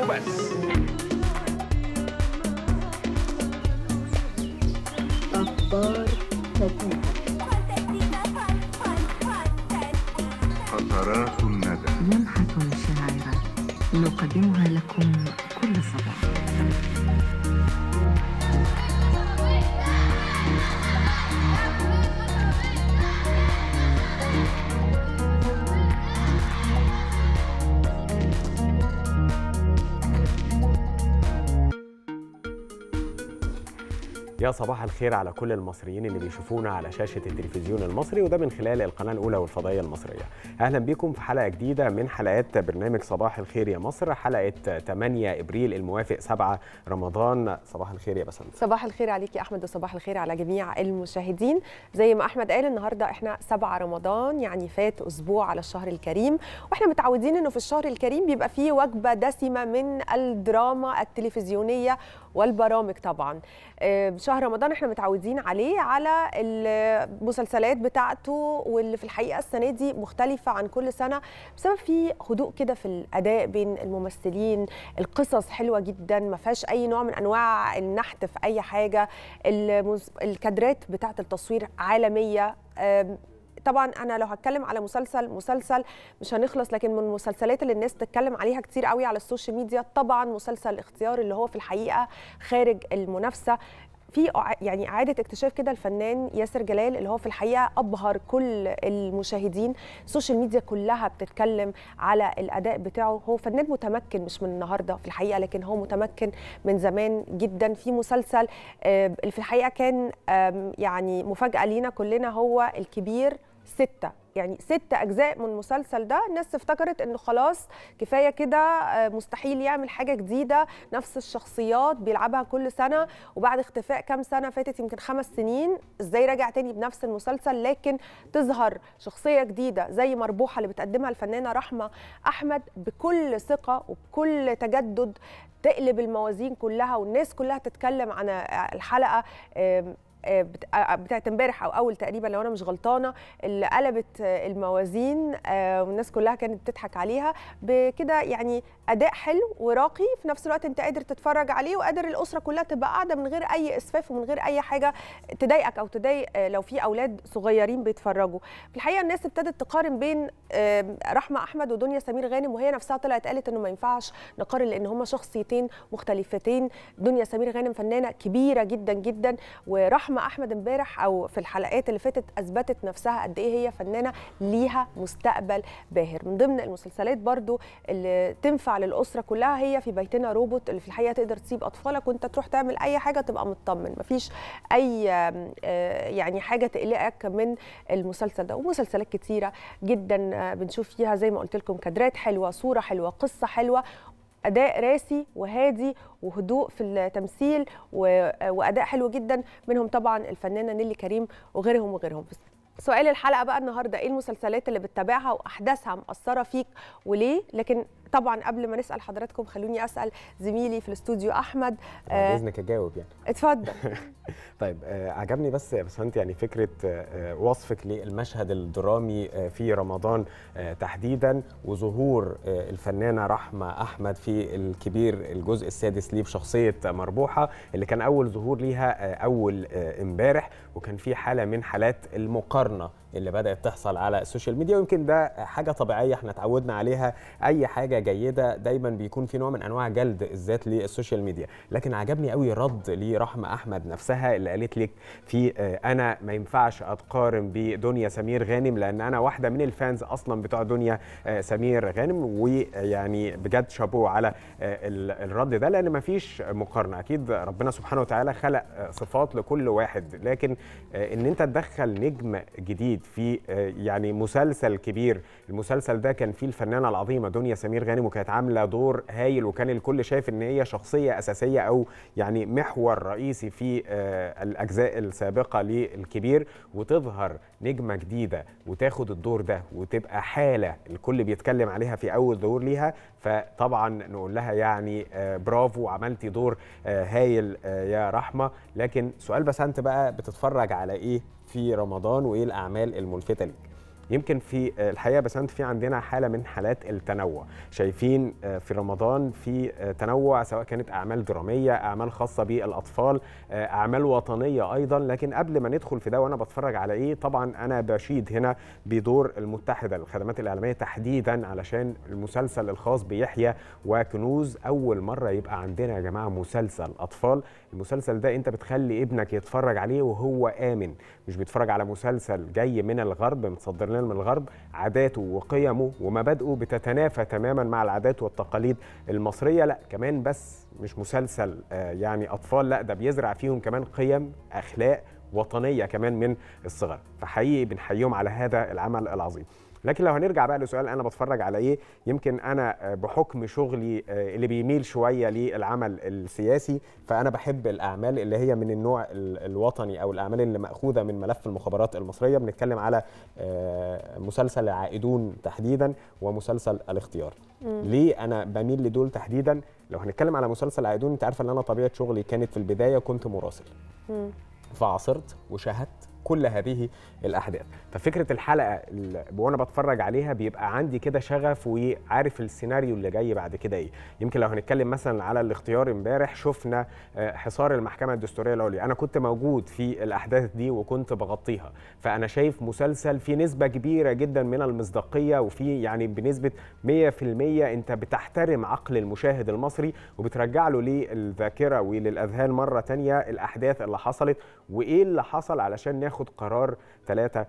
وبس أخبار فتاة قطرات الندى لمحة شاعرة نقدمها لكم كل صباح يا صباح الخير على كل المصريين اللي بيشوفونا على شاشة التلفزيون المصري وده من خلال القناة الأولى والفضائية المصرية أهلا بكم في حلقة جديدة من حلقات برنامج صباح الخير يا مصر حلقة 8 إبريل الموافق 7 رمضان صباح الخير يا بسنت صباح الخير عليك يا احمد وصباح الخير على جميع المشاهدين زي ما احمد قال النهارده احنا 7 رمضان يعني فات اسبوع على الشهر الكريم واحنا متعودين انه في الشهر الكريم بيبقى فيه وجبه دسمه من الدراما التلفزيونيه والبرامج طبعا آه، شهر رمضان احنا متعودين عليه على المسلسلات بتاعته واللي في الحقيقه السنه دي مختلفه عن كل سنه بسبب في هدوء كده في الاداء بين الممثلين القصص حلوه جدا ما فيهاش اي نوع من انواع النحت في اي حاجه المز... الكادرات بتاعه التصوير عالميه آم، طبعا انا لو هتكلم على مسلسل مسلسل مش هنخلص لكن من المسلسلات اللي الناس تتكلم عليها كتير قوي على السوشيال ميديا طبعا مسلسل الاختيار اللي هو في الحقيقه خارج المنافسه في أع- يعني اعاده اكتشاف كده الفنان ياسر جلال اللي هو في الحقيقه ابهر كل المشاهدين السوشيال ميديا كلها بتتكلم على الاداء بتاعه هو فنان متمكن مش من النهارده في الحقيقه لكن هو متمكن من زمان جدا في مسلسل آه، اللي في الحقيقه كان آم، يعني مفاجاه لينا كلنا هو الكبير ستة يعني ست أجزاء من المسلسل ده الناس افتكرت إنه خلاص كفاية كده آه، مستحيل يعمل حاجة جديدة نفس الشخصيات بيلعبها كل سنة وبعد اختفاء كام سنة فاتت يمكن خمس سنين إزاي راجع تاني بنفس المسلسل لكن تظهر شخصية جديدة زي مربوحة اللي بتقدمها الفنانة رحمة أحمد بكل ثقة وبكل تجدد تقلب الموازين كلها والناس كلها تتكلم عن الحلقة آم، آه، بت- آه، بتاعت امبارح او اول تقريبا لو انا مش غلطانه اللي قلبت آه، الموازين آه، والناس كلها كانت بتضحك عليها بكده يعني اداء حلو وراقي في نفس الوقت انت قادر تتفرج عليه وقادر الاسره كلها تبقى قاعده من غير اي اسفاف ومن غير اي حاجه تضايقك او تضايق آه، لو في اولاد صغيرين بيتفرجوا في الحقيقه الناس ابتدت تقارن بين آه، رحمه احمد ودنيا سمير غانم وهي نفسها طلعت قالت انه ما ينفعش نقارن لان هما شخصيتين مختلفتين دنيا سمير غانم فنانه كبيره جدا جدا ورحمه احمد امبارح او في الحلقات اللي فاتت اثبتت نفسها قد ايه هي فنانه ليها مستقبل باهر من ضمن المسلسلات برضو اللي تنفع للاسره كلها هي في بيتنا روبوت اللي في الحقيقه تقدر تسيب اطفالك وانت تروح تعمل اي حاجه تبقى مطمن مفيش اي آم، آه، يعني حاجه تقلقك من المسلسل ده ومسلسلات كتيره جدا آه، بنشوف فيها زي ما قلت لكم كادرات حلوه صوره حلوه قصه حلوه اداء راسي وهادي وهدوء في التمثيل و- واداء حلو جدا منهم طبعا الفنانه نيلي كريم وغيرهم وغيرهم سؤال الحلقه بقى النهارده ايه المسلسلات اللي بتتابعها واحداثها مأثره فيك وليه لكن طبعا قبل ما نسال حضراتكم خلوني اسال زميلي في الاستوديو احمد بعد آه إذنك أجاوب يعني اتفضل طيب آه، عجبني بس يا بسنت يعني فكره آه، آه، وصفك للمشهد الدرامي آه، في رمضان آه، تحديدا وظهور آه، الفنانه رحمه احمد في الكبير الجزء السادس ليه بشخصيه مربوحه اللي كان اول ظهور ليها آه، اول آه، امبارح وكان في حاله من حالات المقارنه اللي بدات تحصل على السوشيال ميديا ويمكن ده حاجه طبيعيه احنا اتعودنا عليها اي حاجه جيده دايما بيكون في نوع من انواع جلد الذات للسوشيال ميديا لكن عجبني قوي رد لرحمه احمد نفسها اللي قالت لك في آه، انا ما ينفعش اتقارن بدنيا سمير غانم لان انا واحده من الفانز اصلا بتوع دنيا آه، سمير غانم ويعني بجد شابوه على آه، ال- الرد ده لان ما فيش مقارنه اكيد ربنا سبحانه وتعالى خلق آه، صفات لكل واحد لكن آه، ان انت تدخل نجم جديد في آه، يعني مسلسل كبير المسلسل ده كان فيه الفنانه العظيمه دنيا سمير غانم وكانت عامله دور هايل وكان الكل شايف ان هي شخصيه اساسيه او يعني محور رئيسي في آه، الاجزاء السابقه للكبير وتظهر نجمه جديده وتاخد الدور ده وتبقى حاله الكل بيتكلم عليها في اول ظهور ليها فطبعا نقول لها يعني آه، برافو عملتي دور آه، هايل آه، يا رحمه لكن سؤال بس انت بقى بتتفرج على ايه في رمضان وايه الاعمال الملفته ليك يمكن في آه، الحقيقه بس انت في عندنا حاله من حالات التنوع شايفين آه، في رمضان في آه، تنوع سواء كانت اعمال دراميه اعمال خاصه بالاطفال آه، اعمال وطنيه ايضا لكن قبل ما ندخل في ده وانا بتفرج على ايه طبعا انا بشيد هنا بدور المتحده للخدمات الاعلاميه تحديدا علشان المسلسل الخاص بيحيى وكنوز اول مره يبقى عندنا يا جماعه مسلسل اطفال المسلسل ده انت بتخلي ابنك يتفرج عليه وهو امن مش بيتفرج على مسلسل جاي من الغرب متصدر لنا من الغرب عاداته وقيمه ومبادئه بتتنافى تماما مع العادات والتقاليد المصريه لا كمان بس مش مسلسل آه، يعني اطفال لا ده بيزرع فيهم كمان قيم اخلاق وطنيه كمان من الصغر فحقيقي بنحييهم على هذا العمل العظيم لكن لو هنرجع بقى لسؤال انا بتفرج على ايه يمكن انا آه، بحكم شغلي آه، اللي بيميل شويه للعمل السياسي فانا بحب الاعمال اللي هي من النوع ال- الوطني او الاعمال اللي ماخوذه من ملف المخابرات المصريه بنتكلم على آه، مسلسل العائدون تحديدا ومسلسل الاختيار ليه انا بميل لدول تحديدا لو هنتكلم على مسلسل العائدون انت عارفه ان انا طبيعه شغلي كانت في البدايه كنت مراسل مم. فعاصرت وشاهدت كل هذه الاحداث ففكره الحلقه ال- وانا بتفرج عليها بيبقى عندي كده شغف وعارف السيناريو اللي جاي بعد كده ايه يمكن لو هنتكلم مثلا على الاختيار امبارح شفنا آه، حصار المحكمه الدستوريه العليا انا كنت موجود في الاحداث دي وكنت بغطيها فانا شايف مسلسل فيه نسبه كبيره جدا من المصداقيه وفي يعني بنسبه 100% انت بتحترم عقل المشاهد المصري وبترجع له للذاكره وللاذهان مره تانية الاحداث اللي حصلت وايه اللي حصل علشان ناخد قرار 3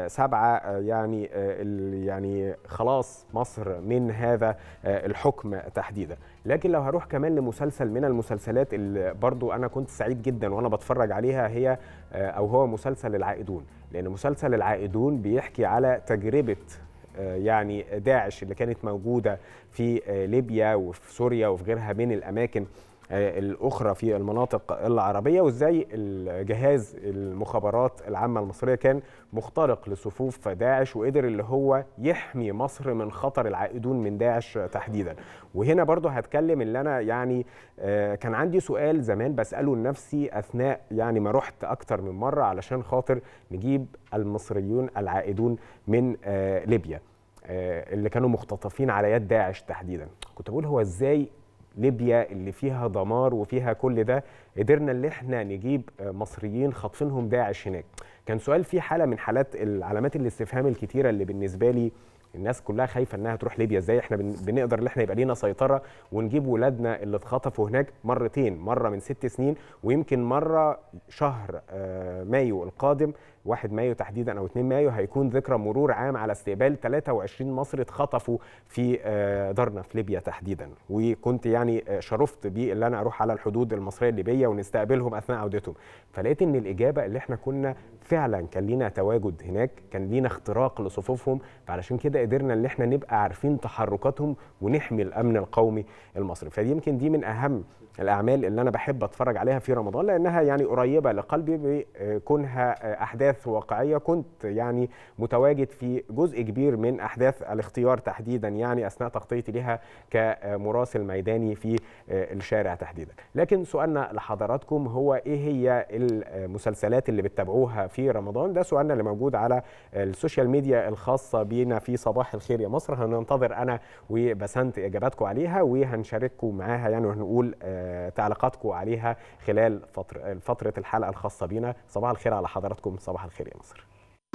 7 يعني آه، ال- يعني خلاص مصر من هذا آه، الحكم تحديدا لكن لو هروح كمان لمسلسل من المسلسلات اللي برضو انا كنت سعيد جدا وانا بتفرج عليها هي آه، او هو مسلسل العائدون لان مسلسل العائدون بيحكي على تجربه آه، يعني داعش اللي كانت موجوده في آه، ليبيا وفي سوريا وفي غيرها من الاماكن آه، الاخرى في المناطق العربيه وازاي الجهاز المخابرات العامه المصريه كان مخترق لصفوف داعش وقدر اللي هو يحمي مصر من خطر العائدون من داعش تحديدا وهنا برضو هتكلم اللي انا يعني آه، كان عندي سؤال زمان بساله لنفسي اثناء يعني ما رحت اكتر من مره علشان خاطر نجيب المصريون العائدون من آه، ليبيا آه، اللي كانوا مختطفين على يد داعش تحديدا كنت بقول هو ازاي ليبيا اللي فيها دمار وفيها كل ده قدرنا اللي احنا نجيب آه، مصريين خاطفينهم داعش هناك كان سؤال في حاله من حالات العلامات الاستفهام الكتيره اللي بالنسبه لي الناس كلها خايفه انها تروح ليبيا ازاي احنا بن- بنقدر ان احنا يبقى لينا سيطره ونجيب ولادنا اللي اتخطفوا هناك مرتين مره من ست سنين ويمكن مره شهر آه، مايو القادم 1 مايو تحديدا او 2 مايو هيكون ذكرى مرور عام على استقبال 23 مصري اتخطفوا في آه، دارنا في ليبيا تحديدا وكنت يعني آه، شرفت بيه اللي انا اروح على الحدود المصريه الليبيه ونستقبلهم اثناء عودتهم فلقيت ان الاجابه اللي احنا كنا فعلا كان لينا تواجد هناك كان لينا اختراق لصفوفهم فعلشان كده قدرنا ان احنا نبقى عارفين تحركاتهم ونحمي الامن القومي المصري فدي يمكن دي من اهم الاعمال اللي انا بحب اتفرج عليها في رمضان لانها يعني قريبه لقلبي بكونها احداث واقعيه كنت يعني متواجد في جزء كبير من احداث الاختيار تحديدا يعني اثناء تغطيتي لها كمراسل ميداني في الشارع تحديدا لكن سؤالنا لحضراتكم هو ايه هي المسلسلات اللي بتتابعوها في رمضان ده سؤالنا اللي موجود على السوشيال ميديا الخاصه بينا في صباح الخير يا مصر هننتظر انا وبسنت اجاباتكم عليها وهنشارككم معاها يعني وهنقول آه، تعليقاتكم عليها خلال فترة فترة الحلقة الخاصة بينا صباح الخير على حضراتكم صباح الخير يا مصر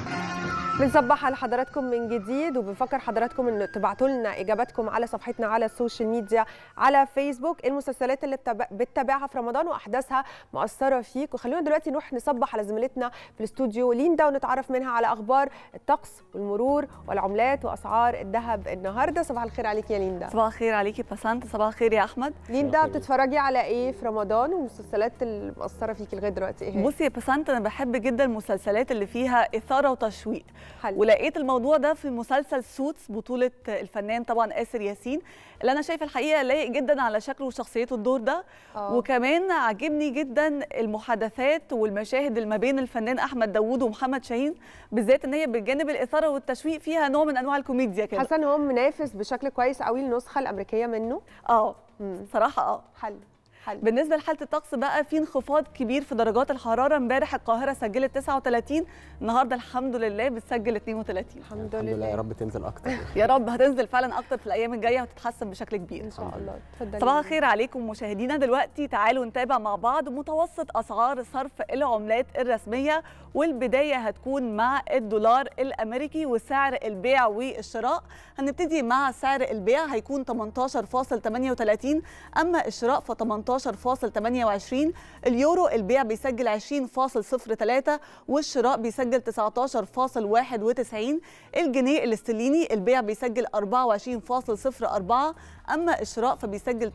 بنصبح على حضراتكم من جديد وبنفكر حضراتكم ان تبعتوا لنا اجاباتكم على صفحتنا على السوشيال ميديا على فيسبوك إيه المسلسلات اللي بتابع- بتتابعها في رمضان واحداثها مأثره فيك وخلونا دلوقتي نروح نصبح على زميلتنا في الاستوديو ليندا ونتعرف منها على اخبار الطقس والمرور والعملات واسعار الذهب النهارده صباح الخير عليك يا ليندا صباح الخير عليكي بسنت صباح الخير يا احمد ليندا بتتفرجي على ايه في رمضان والمسلسلات اللي مأثره فيكي لغايه دلوقتي ايه هي؟ بصي يا بسنت انا بحب جدا المسلسلات اللي فيها اثاره وتشويق حلو. ولقيت الموضوع ده في مسلسل سوتس بطوله الفنان طبعا آسر ياسين اللي انا شايفه الحقيقه لايق جدا على شكله وشخصيته الدور ده آه. وكمان عاجبني جدا المحادثات والمشاهد اللي ما بين الفنان احمد داوود ومحمد شاهين بالذات ان هي بجانب الاثاره والتشويق فيها نوع من انواع الكوميديا كده حاسه ان هو منافس بشكل كويس قوي النسخه الامريكيه منه اه مم. صراحه اه حلو حلو. بالنسبه لحاله الطقس بقى في انخفاض كبير في درجات الحراره امبارح القاهره سجلت 39 النهارده الحمد لله بتسجل 32 الحمد الحمد لله يا لله رب تنزل اكتر يا رب هتنزل فعلا اكتر في الايام الجايه وتتحسن بشكل كبير ان شاء الله اتفضلي صباح الخير عليكم مشاهدينا دلوقتي تعالوا نتابع مع بعض متوسط اسعار صرف العملات الرسميه والبدايه هتكون مع الدولار الامريكي وسعر البيع والشراء هنبتدي مع سعر البيع هيكون 18.38 اما الشراء ف 18.28 اليورو البيع بيسجل 20.03 والشراء بيسجل 19.91 الجنيه الاسترليني البيع بيسجل 24.04 اما الشراء فبيسجل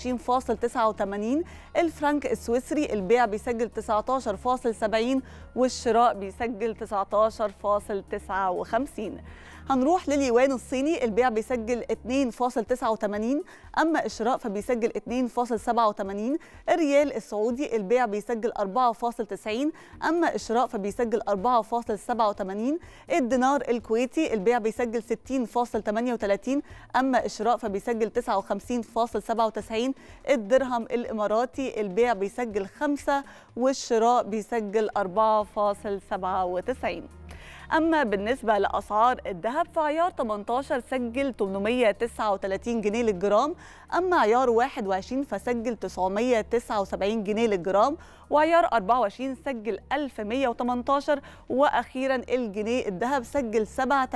23.89 الفرنك السويسري البيع بيسجل 19.70 والشراء بيسجل 19.59 هنروح لليوان الصيني البيع بيسجل 2.89 اما الشراء فبيسجل 2.87 الريال السعودي البيع بيسجل 4.90 اما الشراء فبيسجل 4.87 الدينار الكويتي البيع بيسجل 60.38 اما الشراء فبيسجل 59.97 الدرهم الاماراتي البيع بيسجل 5 والشراء بيسجل 4.97 أما بالنسبة لأسعار الذهب فعيار 18 سجل 839 جنيه للجرام أما عيار 21 فسجل 979 جنيه للجرام وعيار 24 سجل 1118 وأخيرا الجنيه الذهب سجل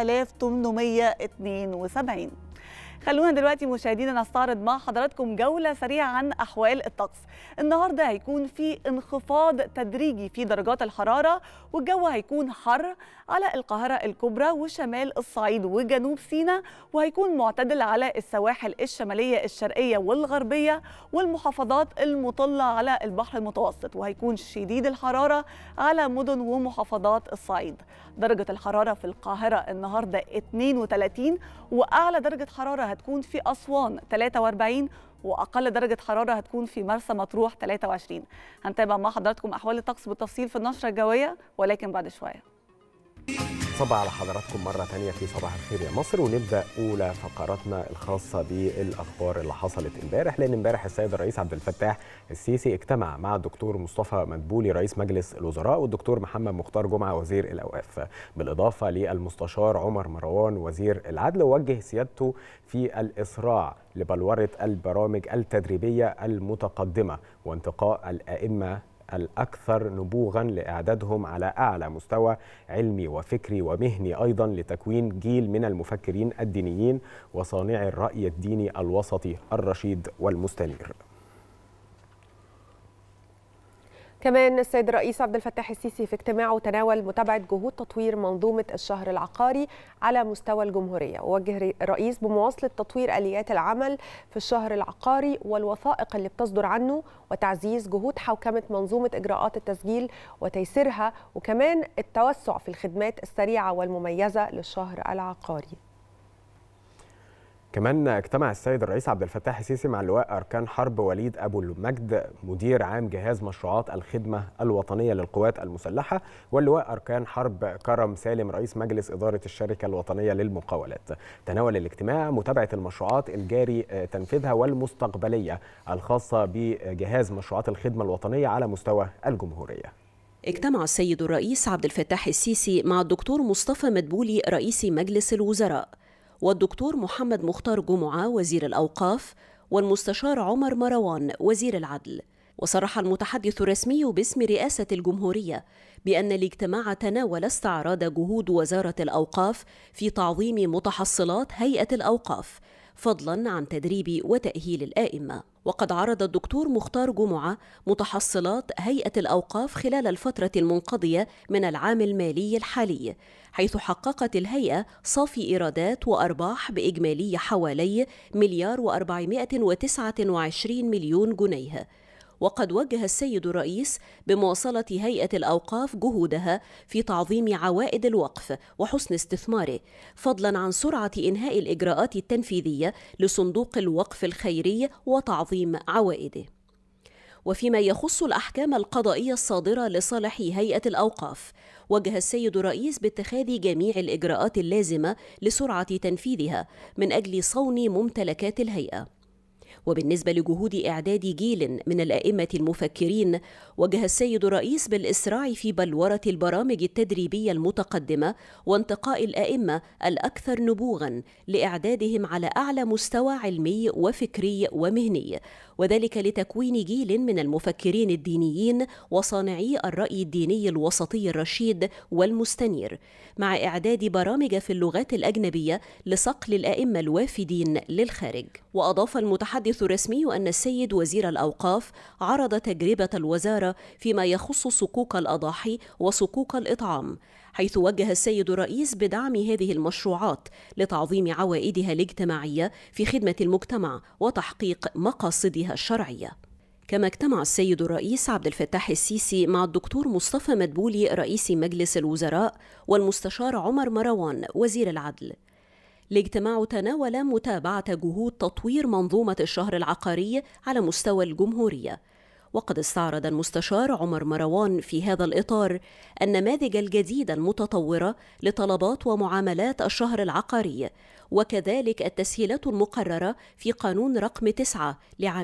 7872 خلونا دلوقتي مشاهدينا نستعرض مع حضراتكم جولة سريعة عن أحوال الطقس النهاردة هيكون في انخفاض تدريجي في درجات الحرارة والجو هيكون حر على القاهرة الكبرى وشمال الصعيد وجنوب سيناء وهيكون معتدل على السواحل الشمالية الشرقية والغربية والمحافظات المطلة على البحر المتوسط وهيكون شديد الحرارة على مدن ومحافظات الصعيد درجة الحرارة في القاهرة النهاردة 32 وأعلى درجة حرارة هتكون في أسوان 43 واقل درجه حراره هتكون في مرسى مطروح 23 هنتابع مع حضراتكم احوال الطقس بالتفصيل في النشره الجويه ولكن بعد شويه صباح على حضراتكم مرة تانية في صباح الخير يا مصر ونبدأ أولى فقراتنا الخاصة بالأخبار اللي حصلت امبارح لأن امبارح السيد الرئيس عبد الفتاح السيسي اجتمع مع الدكتور مصطفى مدبولي رئيس مجلس الوزراء والدكتور محمد مختار جمعة وزير الأوقاف بالإضافة للمستشار عمر مروان وزير العدل ووجه سيادته في الإسراع لبلورة البرامج التدريبية المتقدمة وانتقاء الأئمة الأكثر نبوغا لإعدادهم على أعلى مستوى علمي وفكري ومهني أيضا لتكوين جيل من المفكرين الدينيين وصانعي الرأي الديني الوسطي الرشيد والمستنير كمان السيد الرئيس عبد الفتاح السيسي في اجتماعه تناول متابعه جهود تطوير منظومه الشهر العقاري على مستوى الجمهوريه ووجه الرئيس بمواصله تطوير اليات العمل في الشهر العقاري والوثائق اللي بتصدر عنه وتعزيز جهود حوكمه منظومه اجراءات التسجيل وتيسيرها وكمان التوسع في الخدمات السريعه والمميزه للشهر العقاري كمان اجتمع السيد الرئيس عبد الفتاح السيسي مع اللواء أركان حرب وليد أبو المجد مدير عام جهاز مشروعات الخدمة الوطنية للقوات المسلحة واللواء أركان حرب كرم سالم رئيس مجلس إدارة الشركة الوطنية للمقاولات تناول الاجتماع متابعة المشروعات الجاري تنفيذها والمستقبلية الخاصة بجهاز مشروعات الخدمة الوطنية على مستوى الجمهورية اجتمع السيد الرئيس عبد الفتاح السيسي مع الدكتور مصطفى مدبولي رئيس مجلس الوزراء والدكتور محمد مختار جمعة وزير الأوقاف والمستشار عمر مروان وزير العدل وصرح المتحدث الرسمي باسم رئاسة الجمهورية بأن الاجتماع تناول استعراض جهود وزارة الأوقاف في تعظيم متحصلات هيئة الأوقاف فضلا عن تدريب وتأهيل الآئمة وقد عرض الدكتور مختار جمعة متحصلات هيئة الأوقاف خلال الفترة المنقضية من العام المالي الحالي حيث حققت الهيئة صافي إيرادات وأرباح بإجمالي حوالي مليار وأربعمائة وتسعة وعشرين مليون جنيه وقد وجه السيد الرئيس بمواصلة هيئة الأوقاف جهودها في تعظيم عوائد الوقف وحسن استثماره فضلا عن سرعة إنهاء الإجراءات التنفيذية لصندوق الوقف الخيري وتعظيم عوائده وفيما يخص الأحكام القضائية الصادرة لصالح هيئة الأوقاف وجه السيد الرئيس باتخاذ جميع الإجراءات اللازمة لسرعة تنفيذها من أجل صون ممتلكات الهيئة وبالنسبة لجهود إعداد جيل من الأئمة المفكرين وجه السيد الرئيس بالإسراع في بلورة البرامج التدريبية المتقدمة وانتقاء الأئمة الأكثر نبوغا لإعدادهم على أعلى مستوى علمي وفكري ومهني وذلك لتكوين جيل من المفكرين الدينيين وصانعي الرأي الديني الوسطي الرشيد والمستنير مع إعداد برامج في اللغات الأجنبية لصقل الأئمة الوافدين للخارج وأضاف المتحدث الرسمي أن السيد وزير الأوقاف عرض تجربة الوزارة فيما يخص صكوك الأضاحي وصكوك الإطعام حيث وجه السيد الرئيس بدعم هذه المشروعات لتعظيم عوائدها الاجتماعيه في خدمه المجتمع وتحقيق مقاصدها الشرعيه كما اجتمع السيد الرئيس عبد الفتاح السيسي مع الدكتور مصطفى مدبولي رئيس مجلس الوزراء والمستشار عمر مروان وزير العدل الاجتماع تناول متابعه جهود تطوير منظومه الشهر العقاري على مستوى الجمهوريه وقد استعرض المستشار عمر مروان في هذا الإطار النماذج الجديدة المتطورة لطلبات ومعاملات الشهر العقاري وكذلك التسهيلات المقررة في قانون رقم 9 لعام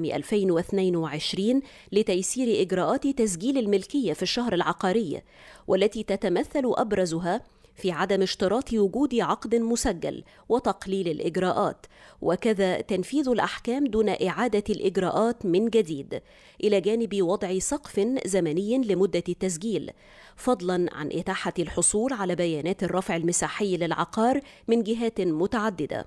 2022 لتيسير إجراءات تسجيل الملكية في الشهر العقاري والتي تتمثل أبرزها في عدم اشتراط وجود عقد مسجل وتقليل الاجراءات وكذا تنفيذ الاحكام دون اعاده الاجراءات من جديد الى جانب وضع سقف زمني لمده التسجيل فضلا عن اتاحه الحصول على بيانات الرفع المساحي للعقار من جهات متعدده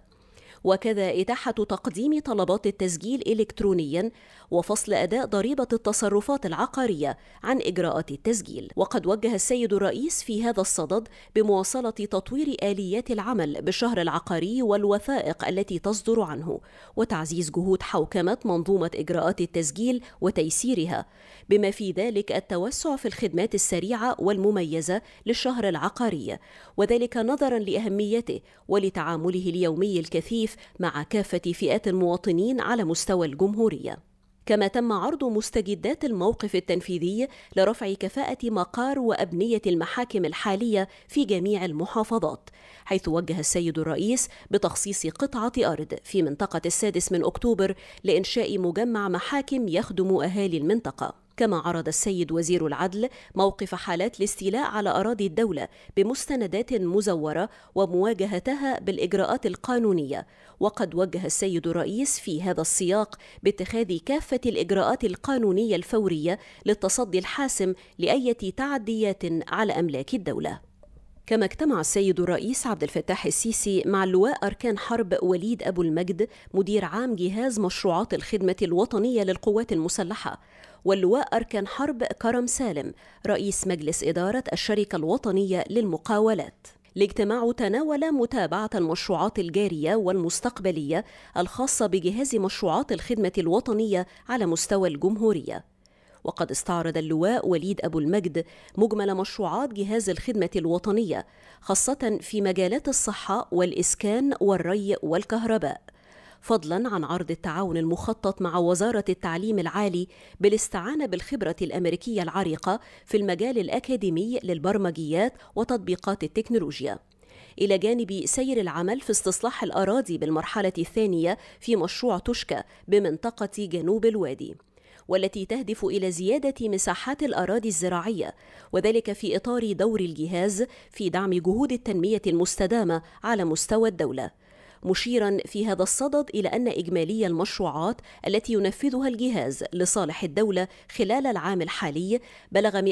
وكذا إتاحة تقديم طلبات التسجيل إلكترونيا وفصل أداء ضريبة التصرفات العقارية عن إجراءات التسجيل وقد وجه السيد الرئيس في هذا الصدد بمواصلة تطوير آليات العمل بالشهر العقاري والوثائق التي تصدر عنه وتعزيز جهود حوكمة منظومة إجراءات التسجيل وتيسيرها بما في ذلك التوسع في الخدمات السريعة والمميزة للشهر العقاري وذلك نظرا لأهميته ولتعامله اليومي الكثيف مع كافة فئات المواطنين على مستوى الجمهورية كما تم عرض مستجدات الموقف التنفيذي لرفع كفاءة مقار وأبنية المحاكم الحالية في جميع المحافظات حيث وجه السيد الرئيس بتخصيص قطعة أرض في منطقة السادس من أكتوبر لإنشاء مجمع محاكم يخدم أهالي المنطقة كما عرض السيد وزير العدل موقف حالات الاستيلاء على اراضي الدوله بمستندات مزوره ومواجهتها بالاجراءات القانونيه وقد وجه السيد الرئيس في هذا السياق باتخاذ كافه الاجراءات القانونيه الفوريه للتصدي الحاسم لاي تعديات على املاك الدوله كما اجتمع السيد الرئيس عبد الفتاح السيسي مع اللواء أركان حرب وليد أبو المجد مدير عام جهاز مشروعات الخدمة الوطنية للقوات المسلحة واللواء أركان حرب كرم سالم رئيس مجلس إدارة الشركة الوطنية للمقاولات الاجتماع تناول متابعة المشروعات الجارية والمستقبلية الخاصة بجهاز مشروعات الخدمة الوطنية على مستوى الجمهورية وقد استعرض اللواء وليد أبو المجد مجمل مشروعات جهاز الخدمة الوطنية خاصة في مجالات الصحة والإسكان والري والكهرباء فضلا عن عرض التعاون المخطط مع وزارة التعليم العالي بالاستعانة بالخبرة الأمريكية العريقة في المجال الأكاديمي للبرمجيات وتطبيقات التكنولوجيا إلى جانب سير العمل في استصلاح الأراضي بالمرحلة الثانية في مشروع تشكى بمنطقة جنوب الوادي والتي تهدف الى زياده مساحات الاراضي الزراعيه وذلك في اطار دور الجهاز في دعم جهود التنميه المستدامه على مستوى الدوله مشيرا في هذا الصدد الى ان اجمالي المشروعات التي ينفذها الجهاز لصالح الدوله خلال العام الحالي بلغ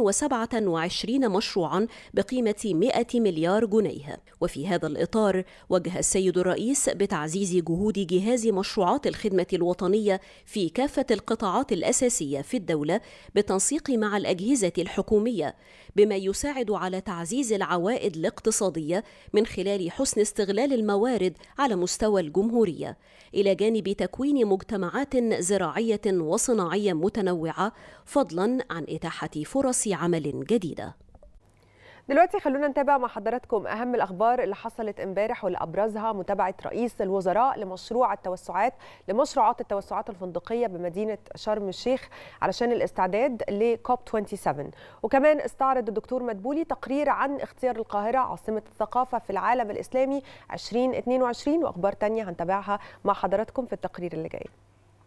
227 مشروعا بقيمه 100 مليار جنيه وفي هذا الاطار وجه السيد الرئيس بتعزيز جهود جهاز مشروعات الخدمه الوطنيه في كافه القطاعات الاساسيه في الدوله بالتنسيق مع الاجهزه الحكوميه بما يساعد على تعزيز العوائد الاقتصاديه من خلال حسن استغلال الموارد على مستوى الجمهوريه الى جانب تكوين مجتمعات زراعيه وصناعيه متنوعه فضلا عن اتاحه فرص عمل جديده دلوقتي خلونا نتابع مع حضراتكم اهم الاخبار اللي حصلت امبارح واللي ابرزها متابعه رئيس الوزراء لمشروع التوسعات لمشروعات التوسعات الفندقيه بمدينه شرم الشيخ علشان الاستعداد لكوب 27 وكمان استعرض الدكتور مدبولي تقرير عن اختيار القاهره عاصمه الثقافه في العالم الاسلامي 2022 واخبار تانية هنتابعها مع حضراتكم في التقرير اللي جاي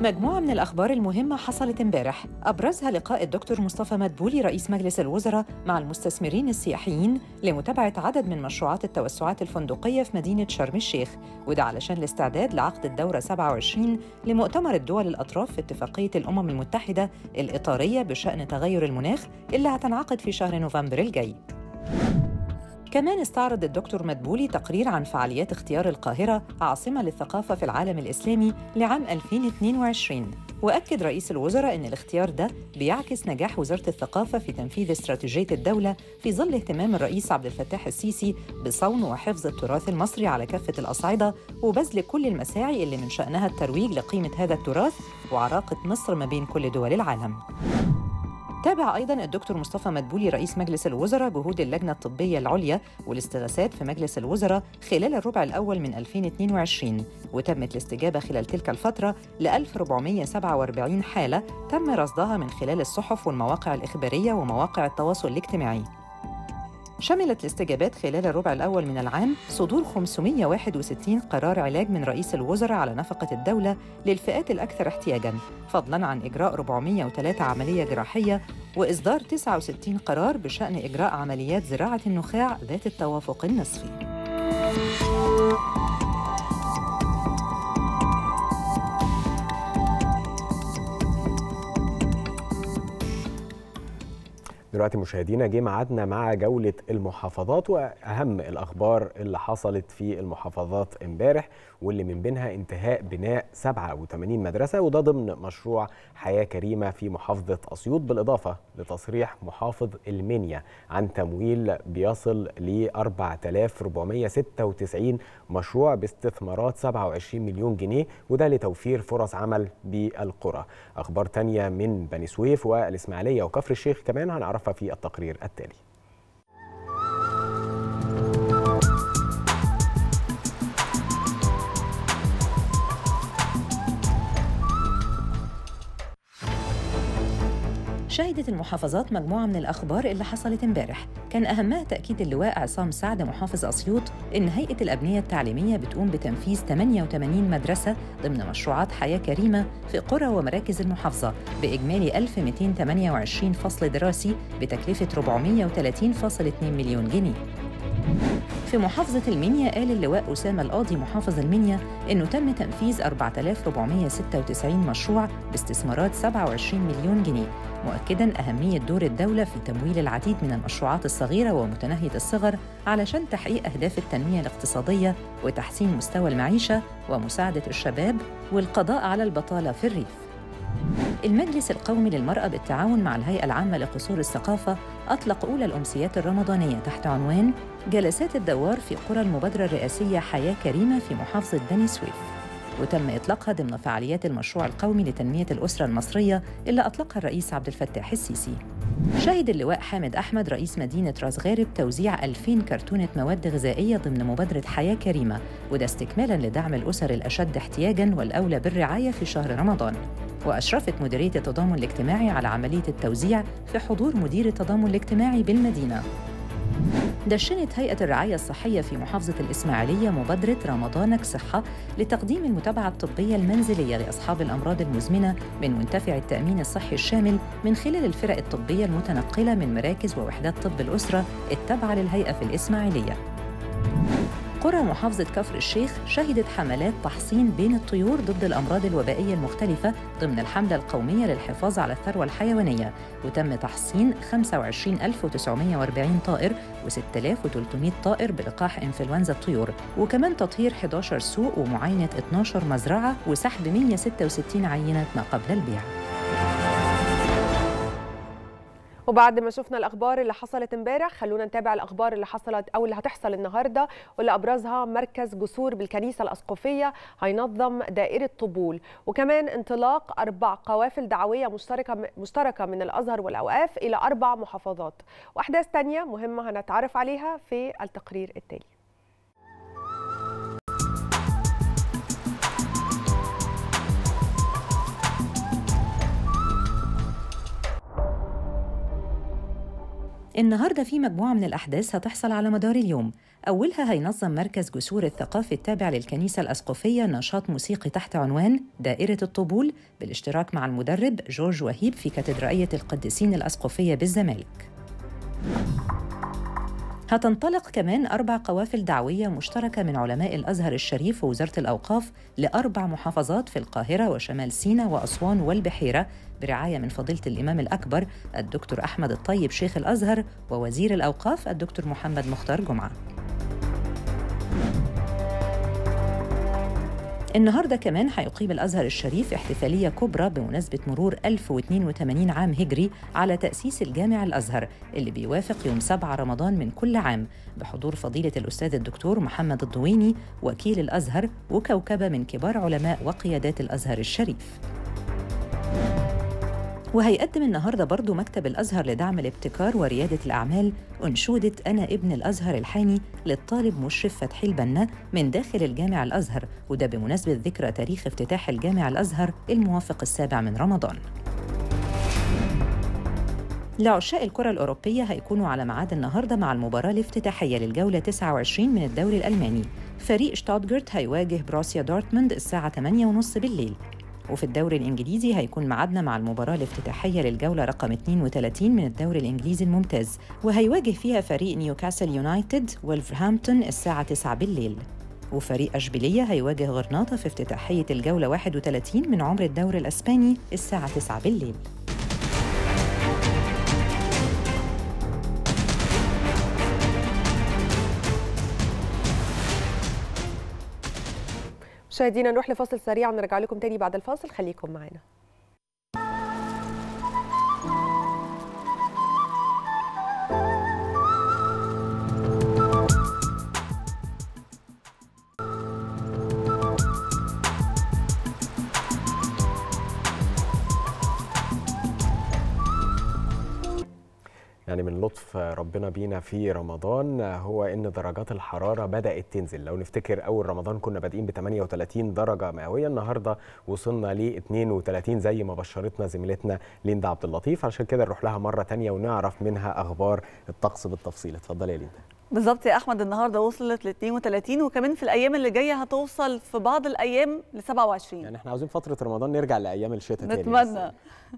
مجموعة من الأخبار المهمة حصلت امبارح أبرزها لقاء الدكتور مصطفى مدبولي رئيس مجلس الوزراء مع المستثمرين السياحيين لمتابعة عدد من مشروعات التوسعات الفندقية في مدينة شرم الشيخ وده علشان الاستعداد لعقد الدورة 27 لمؤتمر الدول الأطراف في اتفاقية الأمم المتحدة الإطارية بشأن تغير المناخ اللي هتنعقد في شهر نوفمبر الجاي كمان استعرض الدكتور مدبولي تقرير عن فعاليات اختيار القاهرة عاصمة للثقافة في العالم الإسلامي لعام 2022 وأكد رئيس الوزراء أن الاختيار ده بيعكس نجاح وزارة الثقافة في تنفيذ استراتيجية الدولة في ظل اهتمام الرئيس عبد الفتاح السيسي بصون وحفظ التراث المصري على كافة الأصعدة وبذل كل المساعي اللي من شأنها الترويج لقيمة هذا التراث وعراقة مصر ما بين كل دول العالم تابع أيضا الدكتور مصطفى مدبولي رئيس مجلس الوزراء جهود اللجنة الطبية العليا والاستغاثات في مجلس الوزراء خلال الربع الأول من 2022 وتمت الاستجابة خلال تلك الفترة ل 1447 حالة تم رصدها من خلال الصحف والمواقع الإخبارية ومواقع التواصل الاجتماعي شملت الاستجابات خلال الربع الأول من العام صدور 561 قرار علاج من رئيس الوزراء على نفقة الدولة للفئات الأكثر احتياجاً فضلاً عن إجراء 403 عملية جراحية وإصدار 69 قرار بشأن إجراء عمليات زراعة النخاع ذات التوافق النصفي دلوقتي مشاهدينا جه ميعادنا مع جولة المحافظات وأهم الأخبار اللي حصلت في المحافظات امبارح واللي من بينها انتهاء بناء 87 مدرسة وده ضمن مشروع حياة كريمة في محافظة أسيوط بالإضافة لتصريح محافظ المنيا عن تمويل بيصل ل 4496 مشروع باستثمارات 27 مليون جنيه وده لتوفير فرص عمل بالقرى أخبار تانية من بني سويف والإسماعيلية وكفر الشيخ كمان هنعرفها في التقرير التالي شهدت المحافظات مجموعة من الأخبار اللي حصلت امبارح كان أهمها تأكيد اللواء عصام سعد محافظ أسيوط إن هيئة الأبنية التعليمية بتقوم بتنفيذ 88 مدرسة ضمن مشروعات حياة كريمة في قرى ومراكز المحافظة بإجمالي 1228 فصل دراسي بتكلفة 430.2 مليون جنيه في محافظة المنيا قال اللواء أسامة القاضي محافظ المنيا إنه تم تنفيذ 4496 مشروع باستثمارات 27 مليون جنيه مؤكداً أهمية دور الدولة في تمويل العديد من المشروعات الصغيرة ومتناهية الصغر علشان تحقيق أهداف التنمية الاقتصادية وتحسين مستوى المعيشة ومساعدة الشباب والقضاء على البطالة في الريف المجلس القومي للمرأة بالتعاون مع الهيئة العامة لقصور الثقافة أطلق أولى الأمسيات الرمضانية تحت عنوان جلسات الدوار في قرى المبادرة الرئاسية حياة كريمة في محافظة بني سويف وتم إطلاقها ضمن فعاليات المشروع القومي لتنمية الأسرة المصرية اللي أطلقها الرئيس عبد الفتاح السيسي شهد اللواء حامد أحمد رئيس مدينة راس غارب توزيع 2000 كرتونة مواد غذائية ضمن مبادرة حياة كريمة وده استكمالاً لدعم الأسر الأشد احتياجاً والأولى بالرعاية في شهر رمضان وأشرفت مديرية التضامن الاجتماعي على عملية التوزيع في حضور مدير التضامن الاجتماعي بالمدينة دشنت هيئة الرعاية الصحية في محافظة الإسماعيلية مبادرة رمضانك صحة لتقديم المتابعة الطبية المنزلية لأصحاب الأمراض المزمنة من منتفع التأمين الصحي الشامل من خلال الفرق الطبية المتنقلة من مراكز ووحدات طب الأسرة التابعة للهيئة في الإسماعيلية قرى محافظة كفر الشيخ شهدت حملات تحصين بين الطيور ضد الأمراض الوبائية المختلفة ضمن الحملة القومية للحفاظ على الثروة الحيوانية وتم تحصين 25940 طائر و6300 طائر بلقاح إنفلونزا الطيور وكمان تطهير 11 سوق ومعاينة 12 مزرعة وسحب 166 عينة ما قبل البيع وبعد ما شفنا الاخبار اللي حصلت امبارح خلونا نتابع الاخبار اللي حصلت او اللي هتحصل النهارده واللي ابرزها مركز جسور بالكنيسه الاسقفيه هينظم دائره طبول وكمان انطلاق اربع قوافل دعويه مشتركه مشتركه من الازهر والاوقاف الى اربع محافظات واحداث تانية مهمه هنتعرف عليها في التقرير التالي النهارده في مجموعة من الأحداث هتحصل على مدار اليوم أولها هينظم مركز جسور الثقافي التابع للكنيسة الأسقفية نشاط موسيقي تحت عنوان دائرة الطبول بالاشتراك مع المدرب جورج وهيب في كاتدرائية القديسين الأسقفية بالزمالك هتنطلق كمان أربع قوافل دعوية مشتركة من علماء الأزهر الشريف ووزارة الأوقاف لأربع محافظات في القاهرة وشمال سيناء وأسوان والبحيرة برعاية من فضيلة الإمام الأكبر الدكتور أحمد الطيب شيخ الأزهر ووزير الأوقاف الدكتور محمد مختار جمعة النهارده كمان هيقيم الازهر الشريف احتفاليه كبرى بمناسبه مرور 1082 عام هجري على تاسيس الجامع الازهر اللي بيوافق يوم 7 رمضان من كل عام بحضور فضيله الاستاذ الدكتور محمد الضويني وكيل الازهر وكوكبه من كبار علماء وقيادات الازهر الشريف. وهيقدم النهارده برضو مكتب الازهر لدعم الابتكار ورياده الاعمال انشوده انا ابن الازهر الحاني للطالب مشرف فتحي البنا من داخل الجامع الازهر وده بمناسبه ذكرى تاريخ افتتاح الجامع الازهر الموافق السابع من رمضان. لعشاق الكرة الأوروبية هيكونوا على ميعاد النهاردة مع المباراة الافتتاحية للجولة 29 من الدوري الألماني فريق شتوتجارت هيواجه بروسيا دورتموند الساعة 8:30 بالليل وفي الدوري الإنجليزي هيكون ميعادنا مع المباراة الافتتاحية للجولة رقم 32 من الدوري الإنجليزي الممتاز وهيواجه فيها فريق نيوكاسل يونايتد ولفرهامبتون الساعة 9 بالليل وفريق أشبيلية هيواجه غرناطة في افتتاحية الجولة 31 من عمر الدوري الأسباني الساعة 9 بالليل مشاهدينا نروح لفاصل سريع ونرجع لكم تاني بعد الفاصل خليكم معنا يعني من لطف ربنا بينا في رمضان هو ان درجات الحراره بدات تنزل لو نفتكر اول رمضان كنا بادئين ب 38 درجه مئويه النهارده وصلنا ل 32 زي ما بشرتنا زميلتنا ليندا عبد اللطيف عشان كده نروح لها مره ثانيه ونعرف منها اخبار الطقس بالتفصيل اتفضلي يا ليندا بالظبط يا احمد النهارده وصلت ل 32 وكمان في الايام اللي جايه هتوصل في بعض الايام ل 27 يعني احنا عاوزين فتره رمضان نرجع لايام الشتاء تاني بس. نتمنى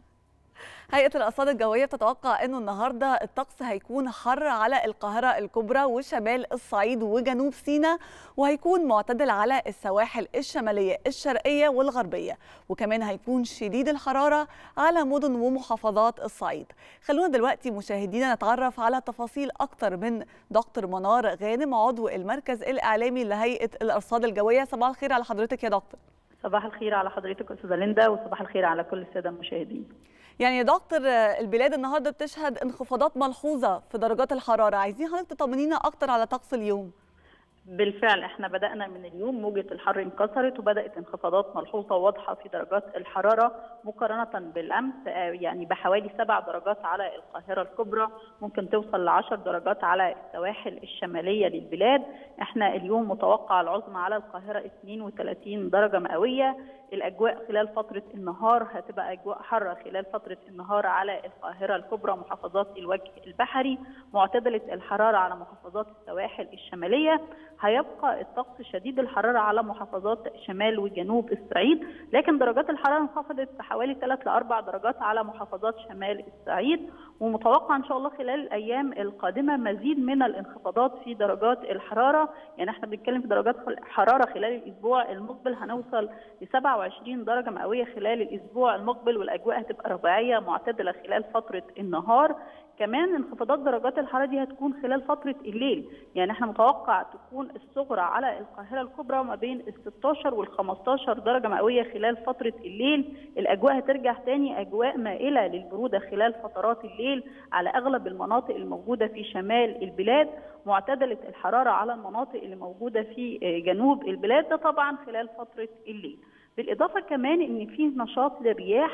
هيئة الأرصاد الجوية بتتوقع أنه النهاردة الطقس هيكون حر على القاهرة الكبرى وشمال الصعيد وجنوب سيناء وهيكون معتدل على السواحل الشمالية الشرقية والغربية وكمان هيكون شديد الحرارة على مدن ومحافظات الصعيد خلونا دلوقتي مشاهدينا نتعرف على تفاصيل أكتر من دكتور منار غانم عضو المركز الإعلامي لهيئة الأرصاد الجوية صباح الخير على حضرتك يا دكتور صباح الخير على حضرتك استاذه ليندا وصباح الخير على كل الساده المشاهدين يعني يا دكتور البلاد النهارده بتشهد انخفاضات ملحوظه في درجات الحراره عايزين حضرتك تطمنينا اكتر على طقس اليوم بالفعل احنا بدأنا من اليوم موجة الحر انكسرت وبدأت انخفاضات ملحوظة واضحة في درجات الحرارة مقارنة بالأمس يعني بحوالي سبع درجات على القاهرة الكبرى ممكن توصل لعشر درجات على السواحل الشمالية للبلاد احنا اليوم متوقع العظمى على القاهرة 32 درجة مئوية الاجواء خلال فتره النهار هتبقى اجواء حاره خلال فتره النهار على القاهره الكبرى محافظات الوجه البحري معتدله الحراره على محافظات السواحل الشماليه هيبقى الطقس شديد الحراره على محافظات شمال وجنوب الصعيد لكن درجات الحراره انخفضت بحوالي 3 ل 4 درجات على محافظات شمال الصعيد ومتوقع ان شاء الله خلال الايام القادمه مزيد من الانخفاضات في درجات الحراره يعني احنا بنتكلم في درجات حراره خلال الاسبوع المقبل هنوصل ل 27 درجه مئويه خلال الاسبوع المقبل والاجواء هتبقى رباعيه معتدله خلال فتره النهار كمان انخفاضات درجات الحراره دي هتكون خلال فتره الليل يعني احنا متوقع تكون الصغرى على القاهره الكبرى ما بين ال 16 وال 15 درجه مئويه خلال فتره الليل الاجواء هترجع تاني اجواء مائله للبروده خلال فترات الليل على اغلب المناطق الموجوده في شمال البلاد معتدله الحراره على المناطق اللي موجوده في جنوب البلاد ده طبعا خلال فتره الليل بالاضافه كمان ان في نشاط للرياح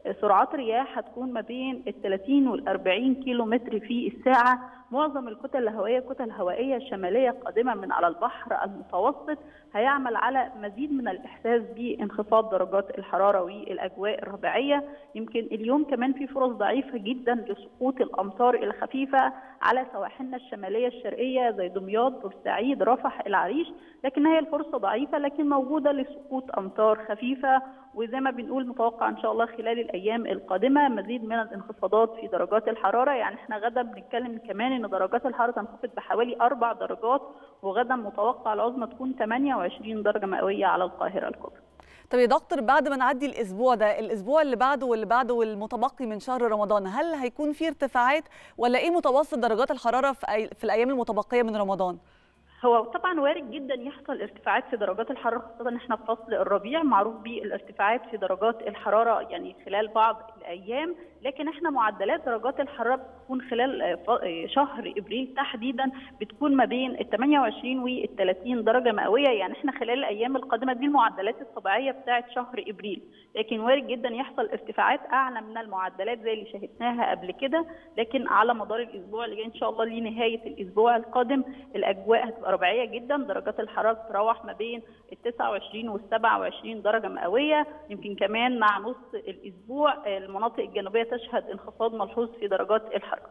سرعات رياح هتكون ما بين ال 30 وال 40 كيلو متر في الساعه معظم الكتل الهوائيه كتل هوائيه شماليه قادمه من على البحر المتوسط هيعمل على مزيد من الاحساس بانخفاض درجات الحراره والاجواء الربيعيه يمكن اليوم كمان في فرص ضعيفه جدا لسقوط الامطار الخفيفه على سواحلنا الشماليه الشرقيه زي دمياط بورسعيد رفح العريش لكن هي الفرصه ضعيفه لكن موجوده لسقوط امطار خفيفه وزي ما بنقول متوقع ان شاء الله خلال الايام القادمه مزيد من الانخفاضات في درجات الحراره يعني احنا غدا بنتكلم كمان ان درجات الحراره تنخفض بحوالي اربع درجات وغدا متوقع العظمى تكون 28 درجه مئويه على القاهره الكبرى. طب يا دكتور بعد ما نعدي الاسبوع ده الاسبوع اللي بعده واللي بعده والمتبقي من شهر رمضان هل هيكون في ارتفاعات ولا ايه متوسط درجات الحراره في, أي في الايام المتبقيه من رمضان؟ هو طبعا وارد جدا يحصل ارتفاعات في درجات الحراره خاصه ان احنا في فصل الربيع معروف بالارتفاعات في درجات الحراره يعني خلال بعض الايام لكن احنا معدلات درجات الحراره بتكون خلال شهر ابريل تحديدا بتكون ما بين ال 28 وال 30 درجه مئويه يعني احنا خلال الايام القادمه دي المعدلات الطبيعيه بتاعه شهر ابريل لكن وارد جدا يحصل ارتفاعات اعلى من المعدلات زي اللي شاهدناها قبل كده لكن على مدار الاسبوع اللي جاي ان شاء الله لنهايه الاسبوع القادم الاجواء هتبقى ربيعيه جدا درجات الحراره بتتراوح ما بين ال 29 وال 27 درجه مئويه يمكن كمان مع نص الاسبوع المناطق الجنوبيه تشهد انخفاض ملحوظ في درجات الحراره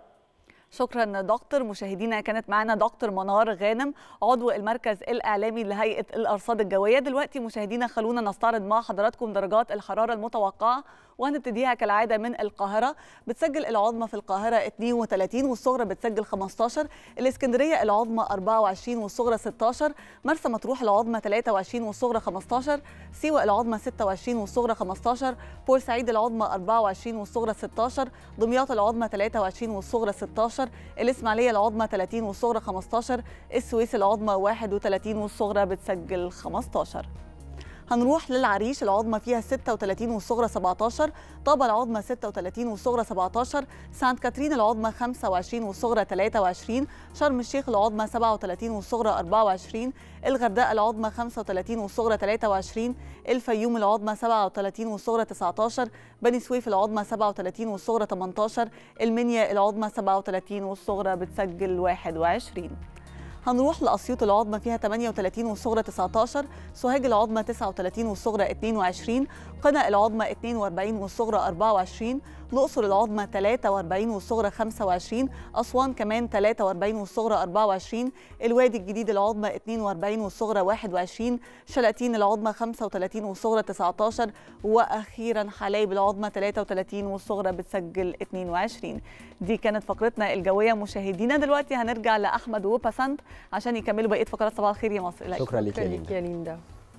شكرا دكتور مشاهدينا كانت معنا دكتور منار غانم عضو المركز الاعلامي لهيئه الارصاد الجويه دلوقتي مشاهدينا خلونا نستعرض مع حضراتكم درجات الحراره المتوقعه وهنبتديها كالعاده من القاهره بتسجل العظمى في القاهره 32 والصغرى بتسجل 15 الاسكندريه العظمى 24 والصغرى 16 مرسى مطروح العظمى 23 والصغرى 15 سيوه العظمى 26 والصغرى 15 بورسعيد العظمى 24 والصغرى 16 دمياط العظمى 23 والصغرى 16 الاسماعيليه العظمى 30 والصغرى 15 السويس العظمى 31 والصغرى بتسجل 15 هنروح للعريش العظمى فيها 36 والصغرى 17 طابة العظمى 36 والصغرى 17 سانت كاترين العظمى 25 والصغرى 23 شرم الشيخ العظمى 37 والصغرى 24 الغردقة العظمى 35 والصغرى 23 الفيوم العظمى 37 والصغرى 19 بني سويف العظمى 37 والصغرى 18 المنيا العظمى 37 والصغرى بتسجل 21 هنروح لأسيوط العظمى فيها 38 والصغرى 19 سوهاج العظمى 39 والصغرى 22 قنا العظمى 42 والصغرى 24 الأقصر العظمى 43 والصغرى 25 أسوان كمان 43 والصغرى 24 الوادي الجديد العظمى 42 والصغرى 21 شلاتين العظمى 35 والصغرى 19 وأخيرا حلايب العظمى 33 والصغرى بتسجل 22 دي كانت فقرتنا الجوية مشاهدينا دلوقتي هنرجع لأحمد وبسنت عشان يكملوا بقية فقرات صباح الخير يا مصر إليك. شكرا لك يا شكرا لينا ليك يا ليندا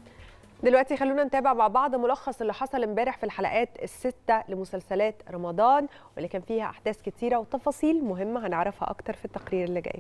دلوقتي خلونا نتابع مع بعض ملخص اللي حصل امبارح في الحلقات الستة لمسلسلات رمضان واللي كان فيها أحداث كتيرة وتفاصيل مهمة هنعرفها أكتر في التقرير اللي جاي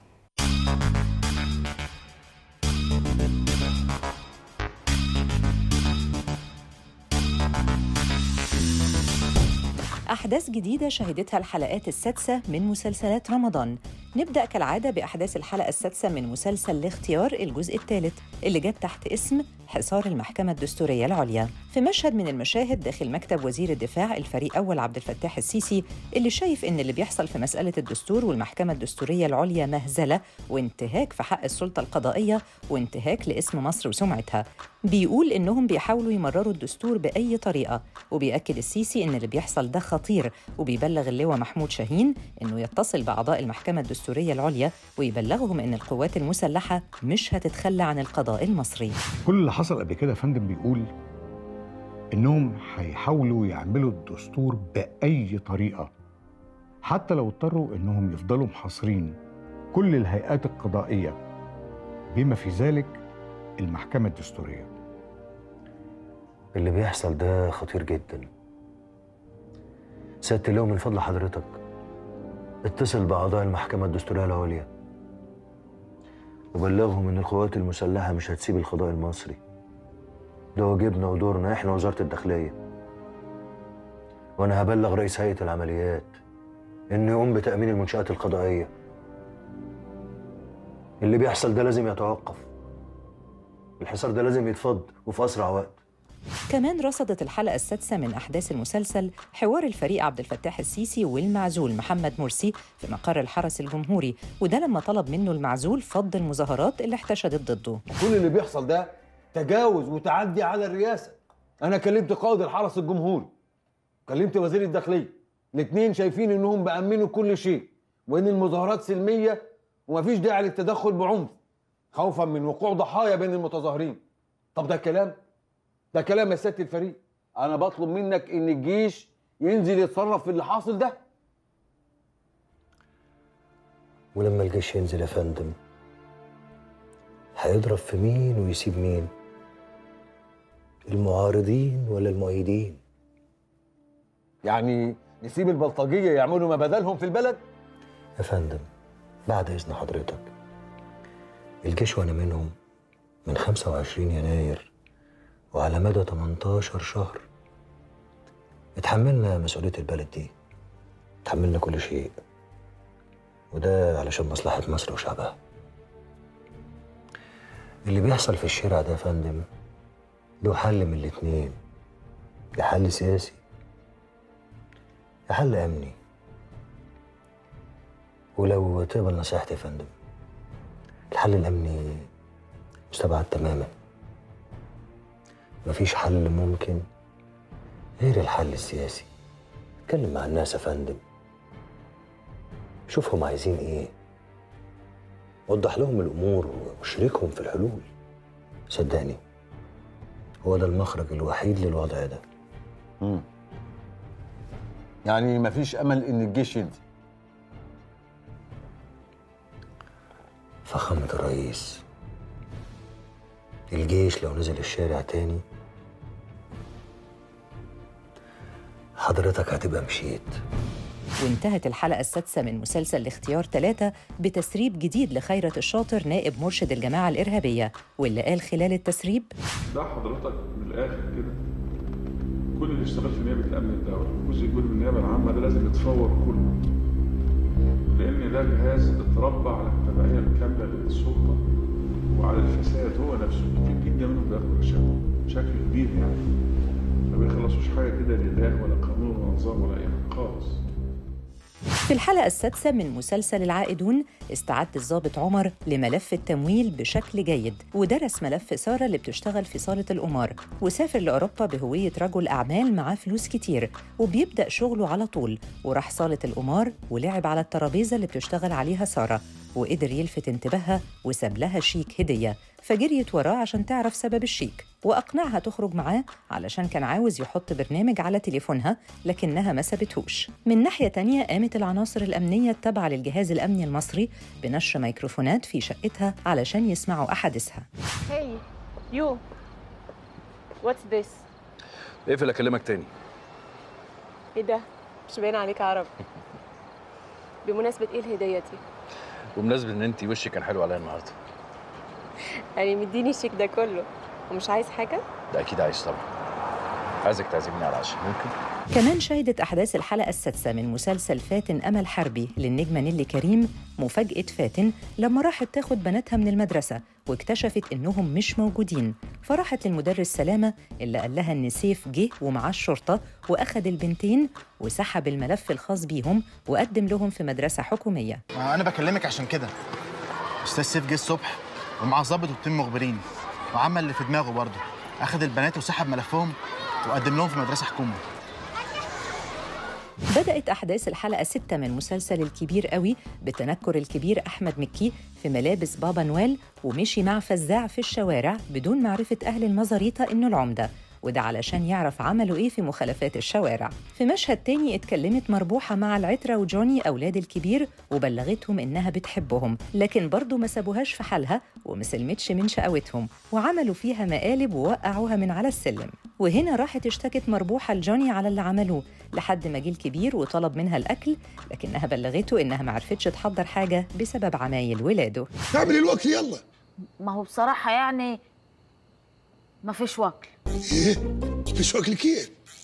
أحداث جديدة شهدتها الحلقات السادسة من مسلسلات رمضان نبدأ كالعادة بأحداث الحلقة السادسة من مسلسل الاختيار الجزء الثالث اللي جت تحت اسم حصار المحكمة الدستورية العليا في مشهد من المشاهد داخل مكتب وزير الدفاع الفريق أول عبد الفتاح السيسي اللي شايف إن اللي بيحصل في مسألة الدستور والمحكمة الدستورية العليا مهزلة وانتهاك في حق السلطة القضائية وانتهاك لاسم مصر وسمعتها بيقول إنهم بيحاولوا يمرروا الدستور بأي طريقة وبيأكد السيسي إن اللي بيحصل ده خطير وبيبلغ اللواء محمود شاهين إنه يتصل بأعضاء المحكمة الدستورية العليا ويبلغهم إن القوات المسلحة مش هتتخلى عن القضاء المصري كل اللي حصل قبل كده يا فندم بيقول انهم هيحاولوا يعملوا الدستور باي طريقه حتى لو اضطروا انهم يفضلوا محاصرين كل الهيئات القضائيه بما في ذلك المحكمه الدستوريه اللي بيحصل ده خطير جدا سيادة اللواء من فضل حضرتك اتصل بأعضاء المحكمة الدستورية العليا وبلغهم إن القوات المسلحة مش هتسيب القضاء المصري ده واجبنا ودورنا إحنا وزارة الداخلية وأنا هبلغ رئيس هيئة العمليات إنه يقوم بتأمين المنشآت القضائية اللي بيحصل ده لازم يتوقف الحصار ده لازم يتفض وفي أسرع وقت كمان رصدت الحلقة السادسة من أحداث المسلسل حوار الفريق عبد الفتاح السيسي والمعزول محمد مرسي في مقر الحرس الجمهوري وده لما طلب منه المعزول فض المظاهرات اللي احتشدت ضده كل اللي بيحصل ده تجاوز وتعدي على الرئاسه انا كلمت قائد الحرس الجمهوري كلمت وزير الداخليه الاثنين شايفين انهم بامنوا كل شيء وان المظاهرات سلميه ومفيش داعي للتدخل بعنف خوفا من وقوع ضحايا بين المتظاهرين طب ده كلام ده كلام يا سياده الفريق انا بطلب منك ان الجيش ينزل يتصرف في اللي حاصل ده ولما الجيش ينزل يا فندم هيضرب في مين ويسيب مين المعارضين ولا المؤيدين يعني نسيب البلطجيه يعملوا ما بدلهم في البلد يا فندم بعد إذن حضرتك الجيش وأنا منهم من 25 يناير وعلى مدى 18 شهر اتحملنا مسؤولية البلد دي اتحملنا كل شيء وده علشان مصلحة مصر وشعبها اللي بيحصل في الشارع ده يا فندم له حل من الاتنين يا حل سياسي يا حل أمني ولو تقبل نصيحتي يا فندم الحل الأمني مستبعد تماما مفيش حل ممكن غير الحل السياسي اتكلم مع الناس يا فندم شوفهم عايزين ايه وضح لهم الأمور وشاركهم في الحلول صدقني هو ده المخرج الوحيد للوضع ده مم. يعني مفيش امل ان الجيش ينزل فخامة الرئيس الجيش لو نزل الشارع تاني حضرتك هتبقى مشيت وانتهت الحلقة السادسة من مسلسل الاختيار ثلاثة بتسريب جديد لخيرة الشاطر نائب مرشد الجماعة الإرهابية واللي قال خلال التسريب ده حضرتك من الاخر كده كل اللي اشتغل في نيابه الامن الدولي جزء كبير من النيابه العامه ده لازم يتفور كله لان ده جهاز اتربى على التبعيه الكامله للسلطه وعلى الفساد هو نفسه كتير جدا منهم بياخدوا رشاوى بشكل كبير يعني ما بيخلصوش حاجه كده لله ولا قانون ولا نظام ولا اي حاجه خالص في الحلقة السادسة من مسلسل العائدون استعد الضابط عمر لملف التمويل بشكل جيد ودرس ملف سارة اللي بتشتغل في صالة القمار وسافر لأوروبا بهوية رجل أعمال معاه فلوس كتير وبيبدأ شغله على طول وراح صالة القمار ولعب على الترابيزة اللي بتشتغل عليها سارة وقدر يلفت انتباهها وساب لها شيك هدية فجريت وراه عشان تعرف سبب الشيك وأقنعها تخرج معاه علشان كان عاوز يحط برنامج على تليفونها لكنها ما سابتهوش من ناحية تانية قامت العناصر الأمنية التابعة للجهاز الأمني المصري بنشر ميكروفونات في شقتها علشان يسمعوا أحاديثها Hey, you. What's this? اقفل اكلمك تاني ايه ده؟ مش باين عليك عربي. بمناسبة ايه الهدية دي؟ بمناسبه ان انت وشك كان حلو عليا النهارده يعني مديني الشيك ده كله ومش عايز حاجة؟ ده اكيد عايز طبعا عايزك تعزمني على العشاء ممكن كمان شهدت أحداث الحلقة السادسة من مسلسل فاتن أمل حربي للنجمة نيلي كريم مفاجأة فاتن لما راحت تاخد بناتها من المدرسة واكتشفت إنهم مش موجودين فراحت للمدرس سلامة اللي قال لها إن سيف جه ومعاه الشرطة وأخد البنتين وسحب الملف الخاص بيهم وقدم لهم في مدرسة حكومية ما انا بكلمك عشان كده استاذ سيف جه الصبح ومعاه ظابط واتنين مخبرين وعمل اللي في دماغه برضه اخد البنات وسحب ملفهم وقدم لهم في مدرسه حكومه بدأت أحداث الحلقة ستة من مسلسل الكبير قوي بتنكر الكبير أحمد مكي في ملابس بابا نويل ومشي مع فزاع في الشوارع بدون معرفة أهل المزاريطة إنه العمدة وده علشان يعرف عملوا إيه في مخالفات الشوارع في مشهد تاني اتكلمت مربوحة مع العترة وجوني أولاد الكبير وبلغتهم إنها بتحبهم لكن برضه ما سابوهاش في حالها وما سلمتش من شقاوتهم وعملوا فيها مقالب ووقعوها من على السلم وهنا راحت اشتكت مربوحة لجوني على اللي عملوه لحد ما جه الكبير وطلب منها الأكل لكنها بلغته إنها معرفتش تحضر حاجة بسبب عمايل ولاده اعمل الوكل يلا ما هو بصراحة يعني ما فيش وكل ايه مفيش وكل كيف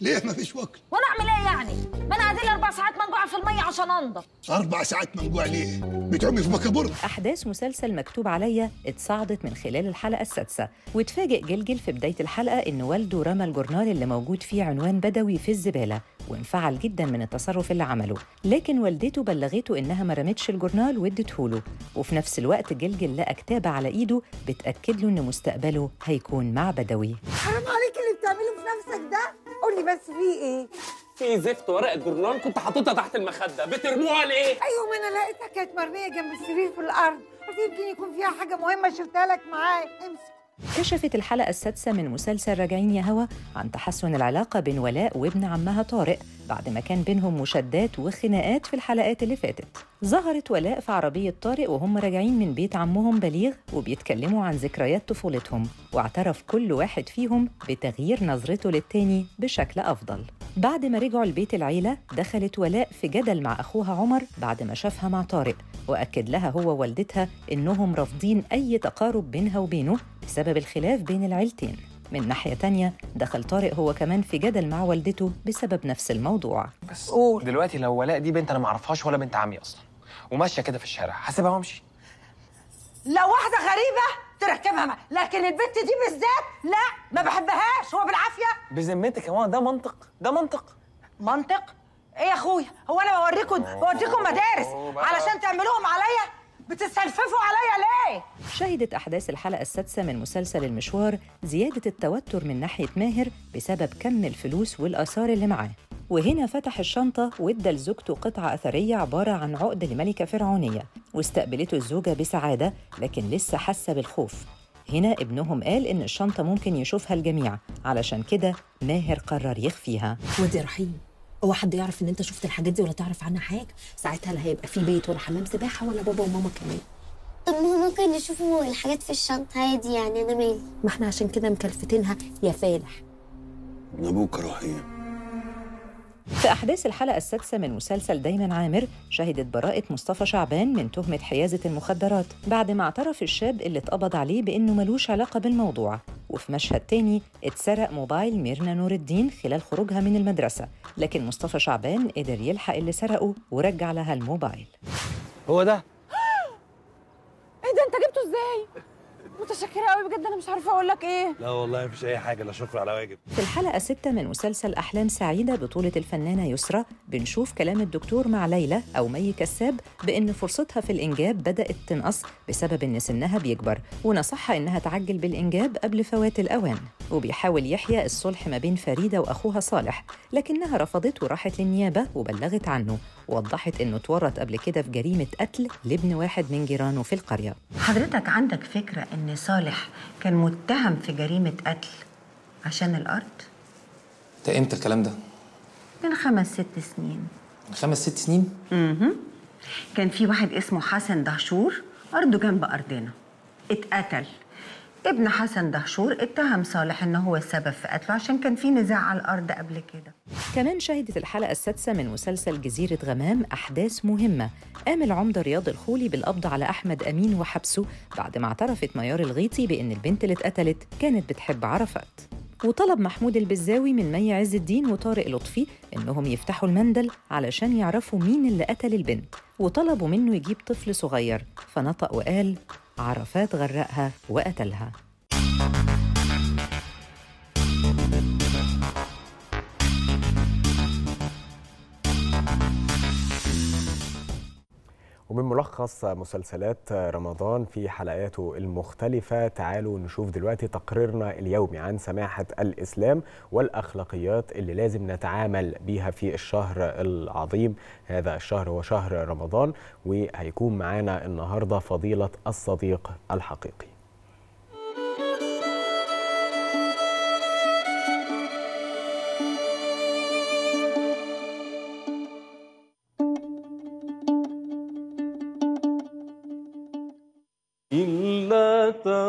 ليه ما فيش وكل وانا اعمل ايه يعني ما انا قاعدين اربع ساعات منقوعه في الميه عشان انضف اربع ساعات منقوع ليه بتعومي في بكابور أحداث مسلسل مكتوب عليا اتصاعدت من خلال الحلقة السادسة واتفاجئ جلجل في بداية الحلقة إن والده رمى الجورنال اللي موجود فيه عنوان بدوي في الزبالة وانفعل جدا من التصرف اللي عمله لكن والدته بلغته إنها ما رمتش الجورنال وادته له وفي نفس الوقت جلجل لقى كتابة على إيده بتأكد له إن مستقبله هيكون مع بدوي حرام عليك اللي بتعمله في نفسك ده قول لي بس في ايه في زفت ورقه جورنال كنت حاططها تحت المخده بترموها ليه ايوه ما انا لقيتها كانت مرميه جنب السرير في الارض قلت يمكن يكون فيها حاجه مهمه شلتها لك معاك امسك كشفت الحلقة السادسة من مسلسل راجعين يا هوا عن تحسن العلاقة بين ولاء وابن عمها طارق بعد ما كان بينهم مشادات وخناقات في الحلقات اللي فاتت ظهرت ولاء في عربية طارق وهم راجعين من بيت عمهم بليغ وبيتكلموا عن ذكريات طفولتهم واعترف كل واحد فيهم بتغيير نظرته للتاني بشكل أفضل بعد ما رجعوا لبيت العيلة دخلت ولاء في جدل مع أخوها عمر بعد ما شافها مع طارق وأكد لها هو ووالدتها إنهم رافضين أي تقارب بينها وبينه بسبب الخلاف بين العيلتين من ناحية تانية دخل طارق هو كمان في جدل مع والدته بسبب نفس الموضوع بس قول دلوقتي لو ولاء دي بنت انا ما اعرفهاش ولا بنت عمي اصلا وماشيه كده في الشارع هسيبها وامشي لو واحده غريبه تركبها مع. لكن البنت دي بالذات لا ما بحبهاش هو بالعافيه بذمتك يا ماما ده منطق ده منطق منطق ايه يا اخويا هو انا بوريكم بوريكم مدارس علشان تعملوهم عليا بتستلففوا عليا ليه شهدت أحداث الحلقة السادسة من مسلسل المشوار زيادة التوتر من ناحية ماهر بسبب كم الفلوس والآثار اللي معاه وهنا فتح الشنطة وادى لزوجته قطعة أثرية عبارة عن عقد لملكة فرعونية واستقبلته الزوجة بسعادة لكن لسه حاسة بالخوف هنا ابنهم قال إن الشنطة ممكن يشوفها الجميع علشان كده ماهر قرر يخفيها واد يا رحيم هو حد يعرف ان انت شفت الحاجات دي ولا تعرف عنها حاجه ساعتها لا هيبقى في بيت ولا حمام سباحه ولا بابا وماما كمان طب ما هو ممكن يشوفوا الحاجات في الشنطة عادي يعني أنا مالي ما احنا عشان كده مكلفتينها يا فالح ابوك رحيم في أحداث الحلقة السادسة من مسلسل دايما عامر شهدت براءة مصطفى شعبان من تهمة حيازة المخدرات بعد ما اعترف الشاب اللي اتقبض عليه بإنه ملوش علاقة بالموضوع وفي مشهد تاني اتسرق موبايل ميرنا نور الدين خلال خروجها من المدرسة لكن مصطفى شعبان قدر يلحق اللي سرقه ورجع لها الموبايل هو ده ايه ده انت جبته ازاي متشكره قوي بجد انا مش عارفه اقول لك ايه لا والله مفيش اي حاجه لا شكر على واجب في الحلقة ستة من مسلسل أحلام سعيدة بطولة الفنانة يسرى بنشوف كلام الدكتور مع ليلى أو مي كساب بإن فرصتها في الإنجاب بدأت تنقص بسبب إن سنها بيكبر ونصحها إنها تعجل بالإنجاب قبل فوات الأوان وبيحاول يحيى الصلح ما بين فريدة وأخوها صالح لكنها رفضت وراحت للنيابة وبلغت عنه ووضحت إنه اتورط قبل كده في جريمة قتل لابن واحد من جيرانه في القرية حضرتك عندك فكرة إن صالح كان متهم في جريمة قتل عشان الأرض؟ ده امتى الكلام ده من خمس ست سنين من خمس ست سنين مهم. كان في واحد اسمه حسن دهشور أرضه جنب أرضنا اتقتل ابن حسن دهشور اتهم صالح إن هو السبب في قتله عشان كان في نزاع على الأرض قبل كده كمان شهدت الحلقة السادسة من مسلسل جزيرة غمام أحداث مهمة قام العمدة رياض الخولي بالقبض على أحمد أمين وحبسه بعد ما اعترفت ميار الغيطي بأن البنت اللي اتقتلت كانت بتحب عرفات وطلب محمود البزاوي من مي عز الدين وطارق لطفي إنهم يفتحوا المندل علشان يعرفوا مين اللي قتل البنت وطلبوا منه يجيب طفل صغير فنطق وقال عرفات غرقها وقتلها ومن ملخص مسلسلات رمضان في حلقاته المختلفة تعالوا نشوف دلوقتي تقريرنا اليومي عن سماحة الإسلام والأخلاقيات اللي لازم نتعامل بيها في الشهر العظيم هذا الشهر هو شهر رمضان وهيكون معانا النهاردة فضيلة الصديق الحقيقي إلا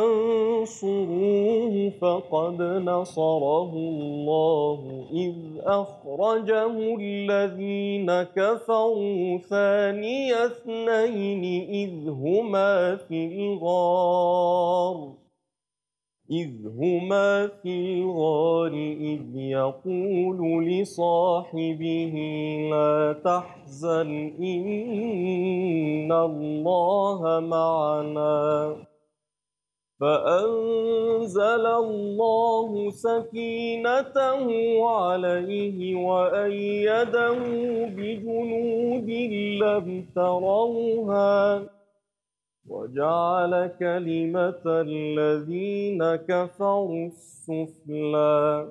تنصروه فقد نصره الله إذ أخرجه الذين كفروا ثاني اثنين إذ هما في الغار إذ هما في الغار إذ يقول لصاحبه لا تحزن إن الله معنا فأنزل الله سكينته عليه وأيده بجنود لم تروها وجعل كلمة الذين كفروا السفلى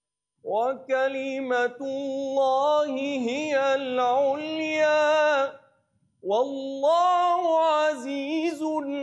وكلمة الله هي العليا والله عزيز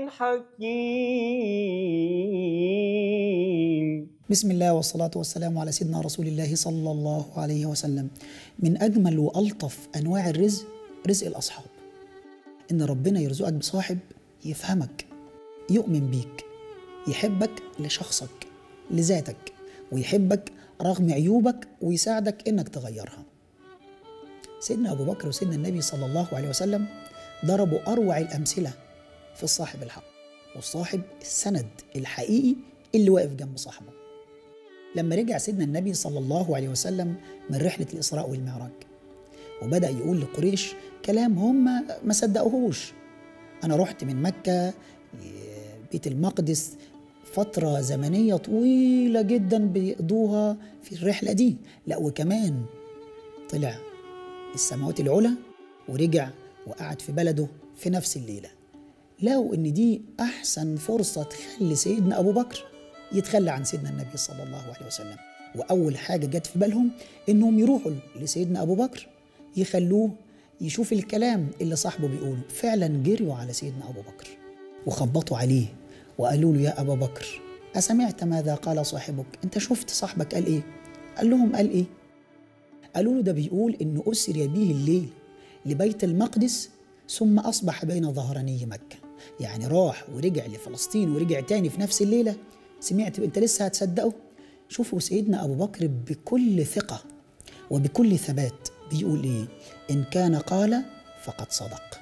حكيم بسم الله والصلاة والسلام على سيدنا رسول الله صلى الله عليه وسلم من أجمل وألطف أنواع الرزق رزق الأصحاب إن ربنا يرزقك بصاحب يفهمك يؤمن بيك يحبك لشخصك لذاتك ويحبك رغم عيوبك ويساعدك إنك تغيرها سيدنا أبو بكر وسيدنا النبي صلى الله عليه وسلم ضربوا أروع الأمثلة في الصاحب الحق والصاحب السند الحقيقي اللي واقف جنب صاحبه لما رجع سيدنا النبي صلى الله عليه وسلم من رحلة الإسراء والمعراج وبدأ يقول لقريش كلام هم ما صدقوهوش أنا رحت من مكة بيت المقدس فترة زمنية طويلة جدا بيقضوها في الرحلة دي لا وكمان طلع السماوات العلى ورجع وقعد في بلده في نفس الليلة لقوا إن دي أحسن فرصة تخلي سيدنا أبو بكر يتخلى عن سيدنا النبي صلى الله عليه وسلم وأول حاجة جت في بالهم إنهم يروحوا لسيدنا أبو بكر يخلوه يشوف الكلام اللي صاحبه بيقوله فعلا جريوا على سيدنا أبو بكر وخبطوا عليه وقالوا له يا أبا بكر أسمعت ماذا قال صاحبك أنت شفت صاحبك قال إيه قال لهم قال إيه قالوا له ده بيقول إنه أسري به الليل لبيت المقدس ثم أصبح بين ظهراني مكة يعني راح ورجع لفلسطين ورجع تاني في نفس الليلة سمعت أنت لسه هتصدقه شوفوا سيدنا أبو بكر بكل ثقة وبكل ثبات بيقول إيه إن كان قال فقد صدق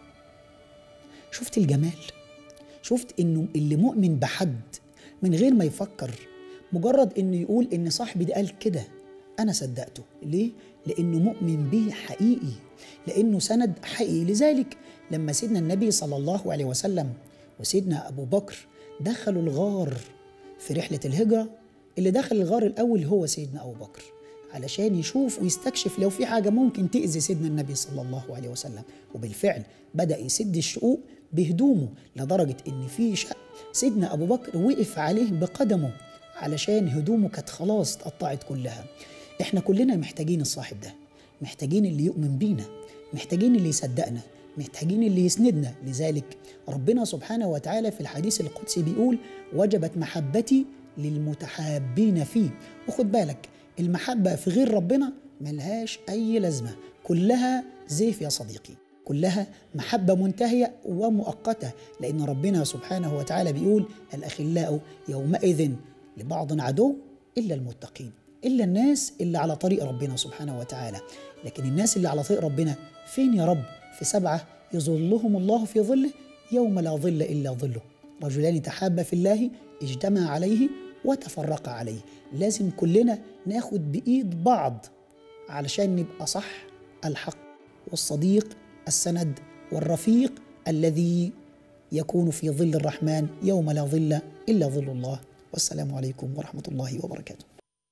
شفت الجمال شفت إنه اللي مؤمن بحد من غير ما يفكر مجرد إنه يقول إن صاحبي ده قال كده أنا صدقته ليه؟ لأنه مؤمن به حقيقي لأنه سند حقيقي لذلك لما سيدنا النبي صلى الله عليه وسلم وسيدنا أبو بكر دخلوا الغار في رحلة الهجرة اللي دخل الغار الأول هو سيدنا أبو بكر علشان يشوف ويستكشف لو في حاجة ممكن تأذي سيدنا النبي صلى الله عليه وسلم وبالفعل بدأ يسد الشقوق بهدومه لدرجة إن في شق سيدنا أبو بكر وقف عليه بقدمه علشان هدومه كانت خلاص اتقطعت كلها احنا كلنا محتاجين الصاحب ده محتاجين اللي يؤمن بينا محتاجين اللي يصدقنا محتاجين اللي يسندنا لذلك ربنا سبحانه وتعالى في الحديث القدسي بيقول وجبت محبتي للمتحابين فيه وخد بالك المحبة في غير ربنا ملهاش أي لازمة كلها زيف يا صديقي كلها محبة منتهية ومؤقتة لأن ربنا سبحانه وتعالى بيقول الأخلاء يومئذ لبعض عدو إلا المتقين إلا الناس اللي على طريق ربنا سبحانه وتعالى لكن الناس اللي على طريق ربنا فين يا رب في سبعة يظلهم الله في ظله يوم لا ظل إلا ظله رجلان تحابا في الله اجتمع عليه وتفرقا عليه لازم كلنا ناخد بإيد بعض علشان نبقى صح الحق والصديق السند والرفيق الذي يكون في ظل الرحمن يوم لا ظل إلا ظل الله والسلام عليكم ورحمة الله وبركاته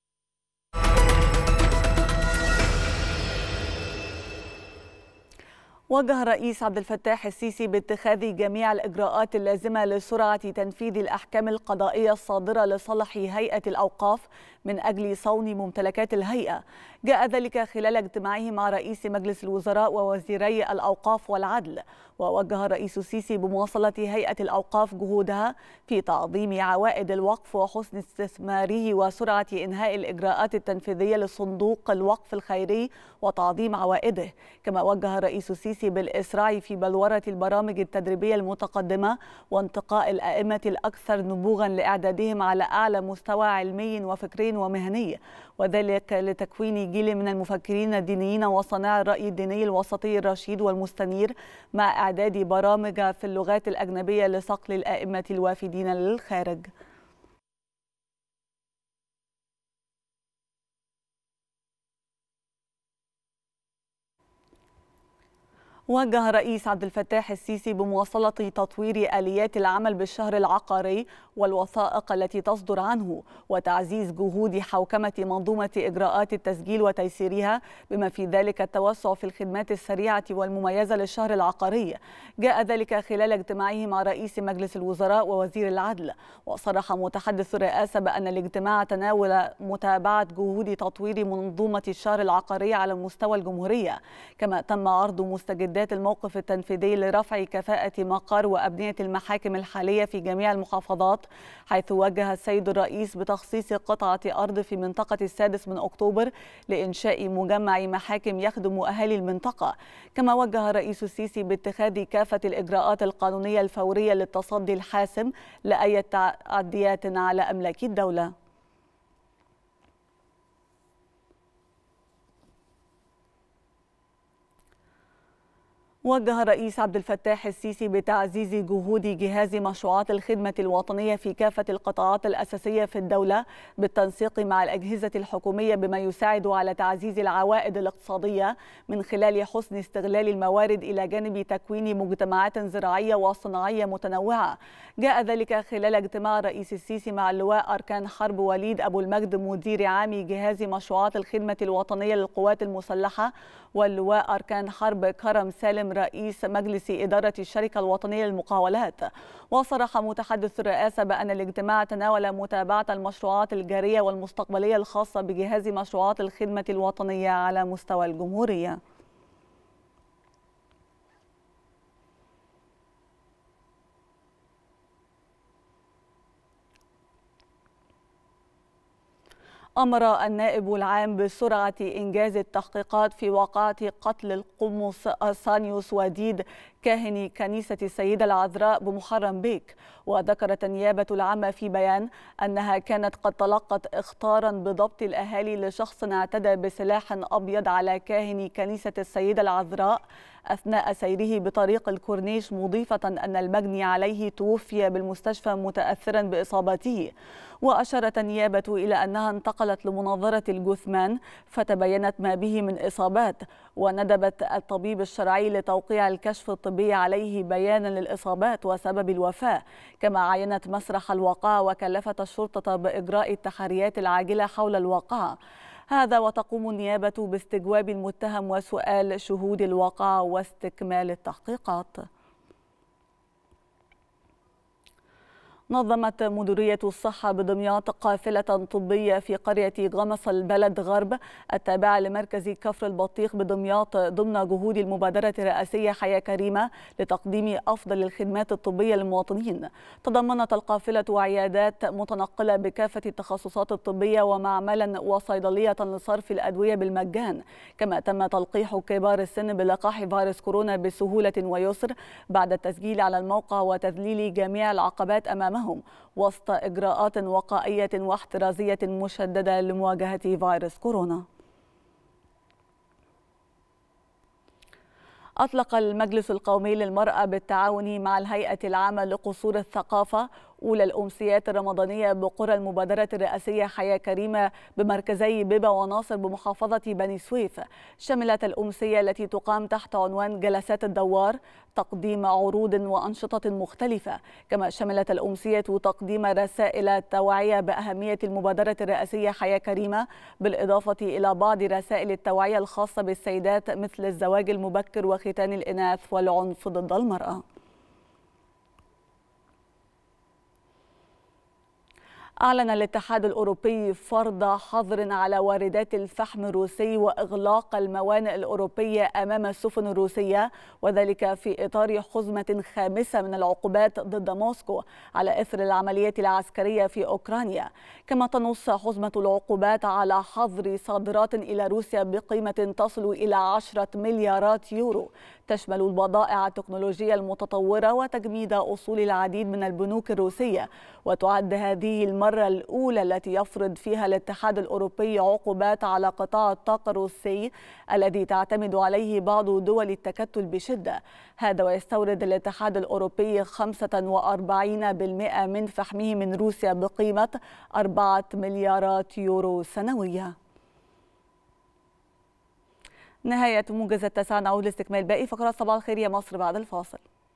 وجه الرئيس عبد الفتاح السيسي باتخاذ جميع الإجراءات اللازمة لسرعة تنفيذ الأحكام القضائية الصادرة لصالح هيئة الأوقاف من أجل صون ممتلكات الهيئة جاء ذلك خلال اجتماعه مع رئيس مجلس الوزراء ووزيري الأوقاف والعدل ووجه الرئيس السيسي بمواصلة هيئة الأوقاف جهودها في تعظيم عوائد الوقف وحسن استثماره وسرعة إنهاء الإجراءات التنفيذية لصندوق الوقف الخيري وتعظيم عوائده كما وجه الرئيس السيسي بالإسراع في بلورة البرامج التدريبية المتقدمة وانتقاء الأئمة الأكثر نبوغا لإعدادهم على أعلى مستوى علمي وفكري ومهني وذلك لتكوين جيل من المفكرين الدينيين وصناع الرأي الديني الوسطي الرشيد والمستنير مع إعداد برامج في اللغات الأجنبية لصقل الأئمة الوافدين للخارج وجه الرئيس عبد الفتاح السيسي بمواصلة تطوير آليات العمل بالشهر العقاري والوثائق التي تصدر عنه وتعزيز جهود حوكمة منظومة إجراءات التسجيل وتيسيرها بما في ذلك التوسع في الخدمات السريعة والمميزة للشهر العقاري جاء ذلك خلال اجتماعه مع رئيس مجلس الوزراء ووزير العدل وصرح متحدث الرئاسة بأن الاجتماع تناول متابعة جهود تطوير منظومة الشهر العقاري على مستوى الجمهورية كما تم عرض مستجدات الموقف التنفيذي لرفع كفاءة مقر وأبنية المحاكم الحالية في جميع المحافظات حيث وجه السيد الرئيس بتخصيص قطعة أرض في منطقة السادس من أكتوبر لإنشاء مجمع محاكم يخدم أهالي المنطقة كما وجه الرئيس السيسي باتخاذ كافة الإجراءات القانونية الفورية للتصدي الحاسم لأي تعديات على أملاك الدولة وجه الرئيس عبد الفتاح السيسي بتعزيز جهود جهاز مشروعات الخدمة الوطنية في كافة القطاعات الأساسية في الدولة بالتنسيق مع الأجهزة الحكومية بما يساعد على تعزيز العوائد الاقتصادية من خلال حسن استغلال الموارد إلى جانب تكوين مجتمعات زراعية وصناعية متنوعة جاء ذلك خلال اجتماع الرئيس السيسي مع اللواء أركان حرب وليد أبو المجد مدير عام جهاز مشروعات الخدمة الوطنية للقوات المسلحة واللواء أركان حرب كرم سالم رئيس مجلس إدارة الشركة الوطنية للمقاولات وصرح متحدث الرئاسة بأن الاجتماع تناول متابعة المشروعات الجارية والمستقبلية الخاصة بجهاز مشروعات الخدمة الوطنية على مستوى الجمهورية أمر النائب العام بسرعة إنجاز التحقيقات في واقعة قتل القمص أرسانيوس وديد كاهن كنيسة السيدة العذراء بمحرم بيك وذكرت النيابة العامة في بيان أنها كانت قد تلقت إخطارا بضبط الأهالي لشخص اعتدى بسلاح أبيض على كاهن كنيسة السيدة العذراء أثناء سيره بطريق الكورنيش مضيفة أن المجني عليه توفي بالمستشفى متأثرا بإصابته وأشارت النيابة إلى أنها انتقلت لمناظرة الجثمان فتبينت ما به من إصابات وندبت الطبيب الشرعي لتوقيع الكشف الطبي عليه بيانا للإصابات وسبب الوفاة كما عينت مسرح الواقعة وكلفت الشرطة بإجراء التحريات العاجلة حول الواقعة هذا وتقوم النيابة باستجواب المتهم وسؤال شهود الواقعة واستكمال التحقيقات نظمت مديرية الصحة بدمياط قافلة طبية في قرية غمص البلد غرب التابعة لمركز كفر البطيخ بدمياط ضمن جهود المبادرة الرئاسية حياة كريمة لتقديم أفضل الخدمات الطبية للمواطنين تضمنت القافلة عيادات متنقلة بكافة التخصصات الطبية ومعملا وصيدلية لصرف الأدوية بالمجان كما تم تلقيح كبار السن بلقاح فيروس كورونا بسهولة ويسر بعد التسجيل على الموقع وتذليل جميع العقبات أمامهم أمامهم وسط إجراءات وقائية واحترازية مشددة لمواجهة فيروس كورونا أطلق المجلس القومي للمرأة بالتعاون مع الهيئة العامة لقصور الثقافة أولى الأمسيات الرمضانية بقرى المبادرة الرئاسية حياة كريمة بمركزي بيبا وناصر بمحافظة بني سويف شملت الأمسية التي تقام تحت عنوان جلسات الدوار تقديم عروض وأنشطة مختلفة كما شملت الأمسية تقديم رسائل توعية بأهمية المبادرة الرئاسية حياة كريمة بالإضافة إلى بعض رسائل التوعية الخاصة بالسيدات مثل الزواج المبكر وختان الإناث والعنف ضد المرأة أعلن الاتحاد الأوروبي فرض حظر على واردات الفحم الروسي وإغلاق الموانئ الأوروبية أمام السفن الروسية وذلك في إطار حزمة خامسة من العقوبات ضد موسكو على إثر العملية العسكرية في أوكرانيا كما تنص حزمة العقوبات على حظر صادرات إلى روسيا بقيمة تصل إلى عشرة مليارات يورو تشمل البضائع التكنولوجية المتطورة وتجميد أصول العديد من البنوك الروسية وتعد هذه المرة الأولى التي يفرض فيها الاتحاد الأوروبي عقوبات على قطاع الطاقة الروسي الذي تعتمد عليه بعض دول التكتل بشدة هذا ويستورد الاتحاد الأوروبي 45% من فحمه من روسيا بقيمة 4 مليارات يورو سنوية نهاية موجز التاسعة نعود لاستكمال باقي فقرات صباح الخير يا مصر بعد الفاصل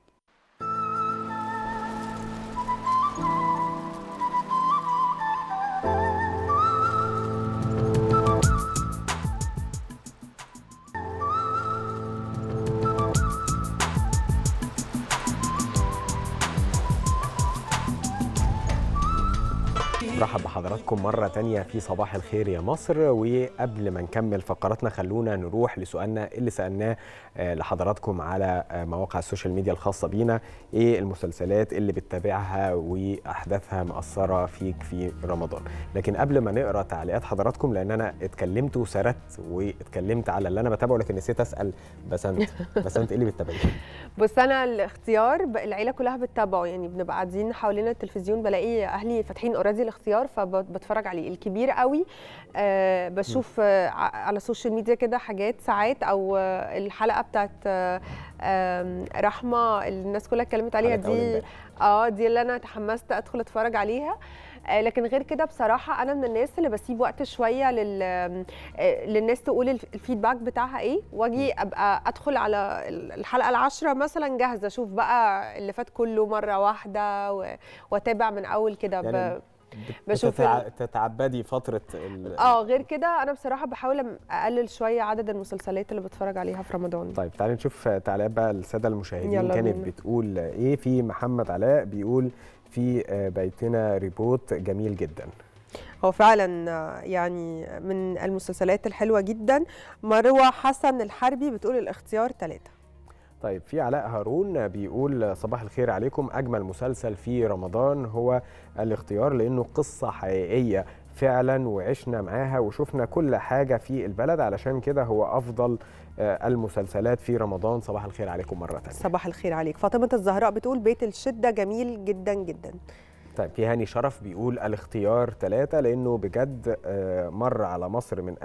برحب بحضراتكم مرة تانية في صباح الخير يا مصر وقبل ما نكمل فقراتنا خلونا نروح لسؤالنا اللي سألناه آه، لحضراتكم على آه، مواقع السوشيال ميديا الخاصة بينا ايه المسلسلات اللي بتتابعها وأحداثها مأثرة فيك في رمضان لكن قبل ما نقرأ تعليقات حضراتكم لأن أنا اتكلمت وسردت واتكلمت على اللي أنا بتابعه لكن نسيت أسأل بسنت بسنت ايه اللي بتتابعيه؟ بص انا الاختيار ب- العيله كلها بتتابعه يعني بنبقى قاعدين حوالين التلفزيون بلاقي اهلي فاتحين اوريدي الاختيار فبتفرج عليه الكبير قوي آه بشوف آه ع- على السوشيال ميديا كده حاجات ساعات او آه الحلقه بتاعت آه آم، رحمه اللي الناس كلها اتكلمت عليها حلقة أول دي امبارح. اه دي اللي انا تحمست ادخل اتفرج عليها آه، لكن غير كده بصراحه انا من الناس اللي بسيب وقت شويه لل آه، للناس تقول الف- الفيدباك بتاعها ايه واجي ابقى ادخل على ال- الحلقه العاشره مثلا جاهزه اشوف بقى اللي فات كله مره واحده و- واتابع من اول كده ب- يعني بشوف بتتع... ال- تتعبدي فترة ال... اه غير كده انا بصراحه بحاول أم- اقلل شويه عدد المسلسلات اللي بتفرج عليها في رمضان طيب تعالي نشوف تعليقات بقى الساده المشاهدين يلا كانت بينا. بتقول ايه في محمد علاء بيقول في آه، بيتنا ريبوت جميل جدا هو فعلا آه، يعني من المسلسلات الحلوه جدا مروه حسن الحربي بتقول الاختيار ثلاثة طيب في علاء هارون بيقول صباح الخير عليكم اجمل مسلسل في رمضان هو الاختيار لانه قصه حقيقيه فعلا وعشنا معاها وشفنا كل حاجه في البلد علشان كده هو افضل آه، المسلسلات في رمضان صباح الخير عليكم مره ثانيه صباح الخير عليك فاطمه الزهراء بتقول بيت الشده جميل جدا جدا طيب في هاني شرف بيقول الاختيار ثلاثة لأنه بجد آه، مر على مصر من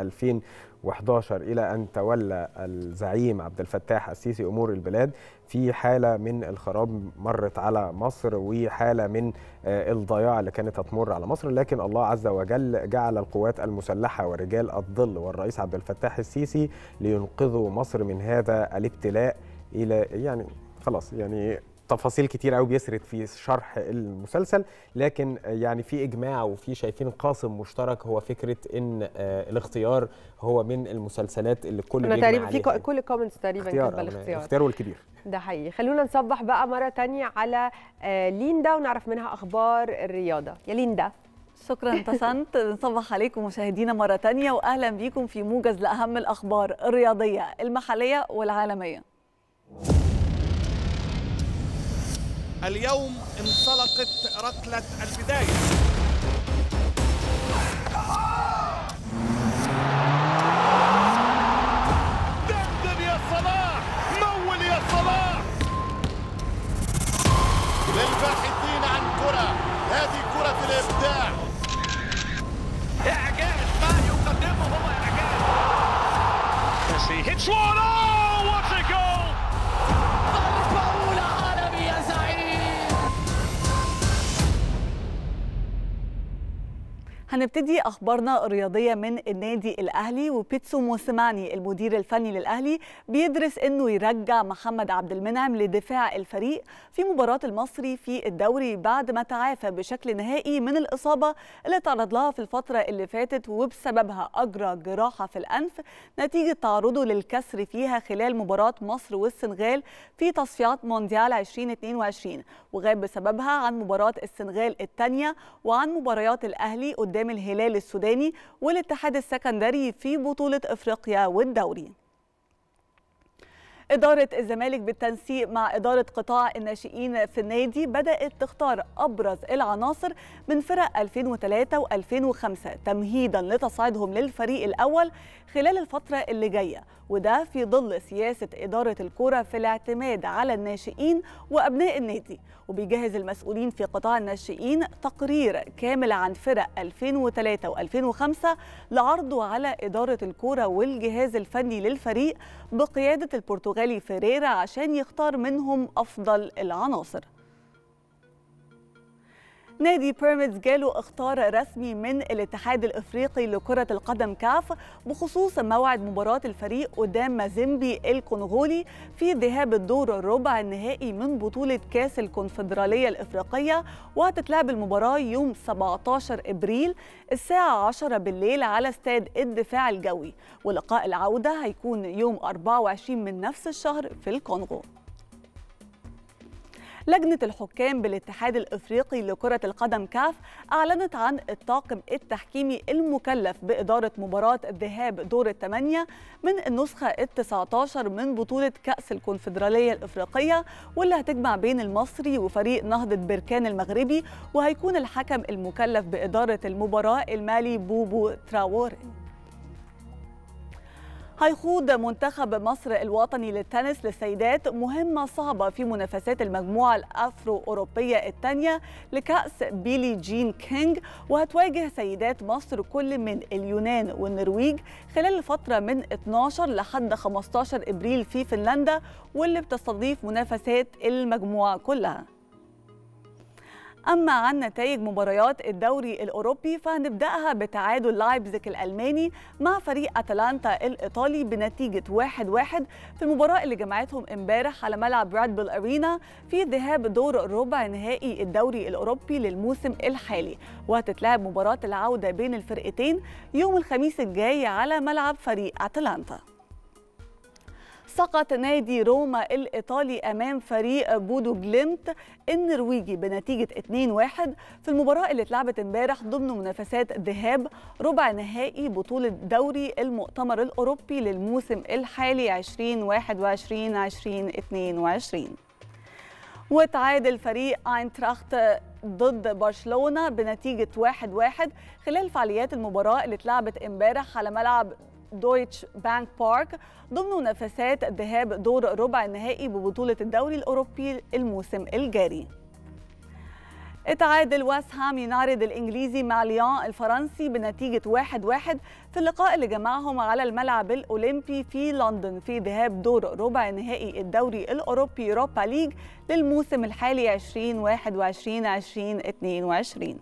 2011 إلى أن تولى الزعيم عبد الفتاح السيسي أمور البلاد في حالة من الخراب مرت على مصر وحالة من آه، الضياع اللي كانت هتمر على مصر لكن الله عز وجل جعل القوات المسلحة ورجال الظل والرئيس عبد الفتاح السيسي لينقذوا مصر من هذا الابتلاء إلى يعني خلاص يعني تفاصيل كتير قوي بيسرد في شرح المسلسل لكن يعني في اجماع وفي شايفين قاسم مشترك هو فكره ان آه، الاختيار هو من المسلسلات اللي الكل انا بيجمع تقريبا في عليها. كو- كل كومنتس تقريبا اختيار كاتبه أو الاختيار الاختيار والكبير ده حقيقي خلونا نصبح بقى مره تانية على آه، ليندا ونعرف منها اخبار الرياضه يا ليندا شكرا بسنت نصبح عليكم مشاهدينا مرة تانية وأهلا بيكم في موجز لأهم الأخبار الرياضية المحلية والعالمية اليوم انطلقت ركلة البداية دندن يا صلاح مول يا صلاح للباحثين عن كرة هذه كرة الإبداع إعجاز ما يقدمه هو إعجاز Messi hits one oh what a goal ضربة أولى عالمي يا زعيم هنبتدي اخبارنا الرياضيه من النادي الاهلي وبيتسو موسيماني المدير الفني للاهلي بيدرس انه يرجع محمد عبد المنعم لدفاع الفريق في مباراه المصري في الدوري بعد ما تعافى بشكل نهائي من الاصابه اللي تعرض لها في الفتره اللي فاتت وبسببها اجرى جراحه في الانف نتيجه تعرضه للكسر فيها خلال مباراه مصر والسنغال في تصفيات مونديال 2022 وغاب بسببها عن مباراه السنغال الثانيه وعن مباريات الاهلي قدام الهلال السوداني والاتحاد السكندري في بطوله افريقيا والدوري إدارة الزمالك بالتنسيق مع إدارة قطاع الناشئين في النادي بدأت تختار أبرز العناصر من فرق 2003 و2005 تمهيدا لتصعيدهم للفريق الأول خلال الفترة اللي جاية وده في ظل سياسة إدارة الكرة في الاعتماد على الناشئين وأبناء النادي وبيجهز المسؤولين في قطاع الناشئين تقرير كامل عن فرق 2003 و2005 لعرضه على إدارة الكرة والجهاز الفني للفريق بقيادة البرتغالي فيريرا عشان يختار منهم أفضل العناصر نادي بيراميدز جاله اختار رسمي من الاتحاد الافريقي لكره القدم كاف بخصوص موعد مباراه الفريق قدام مازيمبي الكونغولي في ذهاب الدور الربع النهائي من بطوله كاس الكونفدراليه الافريقيه وهتتلعب المباراه يوم 17 ابريل الساعه 10 بالليل على استاد الدفاع الجوي ولقاء العوده هيكون يوم 24 من نفس الشهر في الكونغو لجنة الحكام بالاتحاد الإفريقي لكرة القدم كاف أعلنت عن الطاقم التحكيمي المكلف بإدارة مباراة ذهاب دور الثمانية من النسخة التسعة عشر من بطولة كأس الكونفدرالية الإفريقية واللي هتجمع بين المصري وفريق نهضة بركان المغربي وهيكون الحكم المكلف بإدارة المباراة المالي بوبو تراوري هيخوض منتخب مصر الوطني للتنس للسيدات مهمة صعبة في منافسات المجموعة الأفرو أوروبية الثانية لكأس بيلي جين كينج وهتواجه سيدات مصر كل من اليونان والنرويج خلال الفترة من 12 لحد 15 إبريل في فنلندا واللي بتستضيف منافسات المجموعة كلها أما عن نتائج مباريات الدوري الأوروبي فهنبدأها بتعادل لايبزيك الألماني مع فريق أتلانتا الإيطالي بنتيجة 1-1 في المباراة اللي جمعتهم امبارح على ملعب راد بول أرينا في ذهاب دور ربع نهائي الدوري الأوروبي للموسم الحالي وهتتلعب مباراة العودة بين الفرقتين يوم الخميس الجاي على ملعب فريق أتلانتا سقط نادي روما الإيطالي أمام فريق بودو جليمت النرويجي بنتيجة 2-1 في المباراة اللي اتلعبت امبارح ضمن منافسات ذهاب ربع نهائي بطولة دوري المؤتمر الأوروبي للموسم الحالي 2021-2022 وتعادل فريق اينتراخت ضد برشلونة بنتيجة 1-1 خلال فعاليات المباراة اللي اتلعبت امبارح على ملعب دويتش بانك بارك ضمن منافسات ذهاب دور ربع النهائي ببطولة الدوري الأوروبي الموسم الجاري اتعادل ويست هام يونايتد الانجليزي مع ليون الفرنسي بنتيجه 1-1 في اللقاء اللي جمعهم على الملعب الاولمبي في لندن في ذهاب دور ربع نهائي الدوري الاوروبي يوروبا ليج للموسم الحالي 2021 2022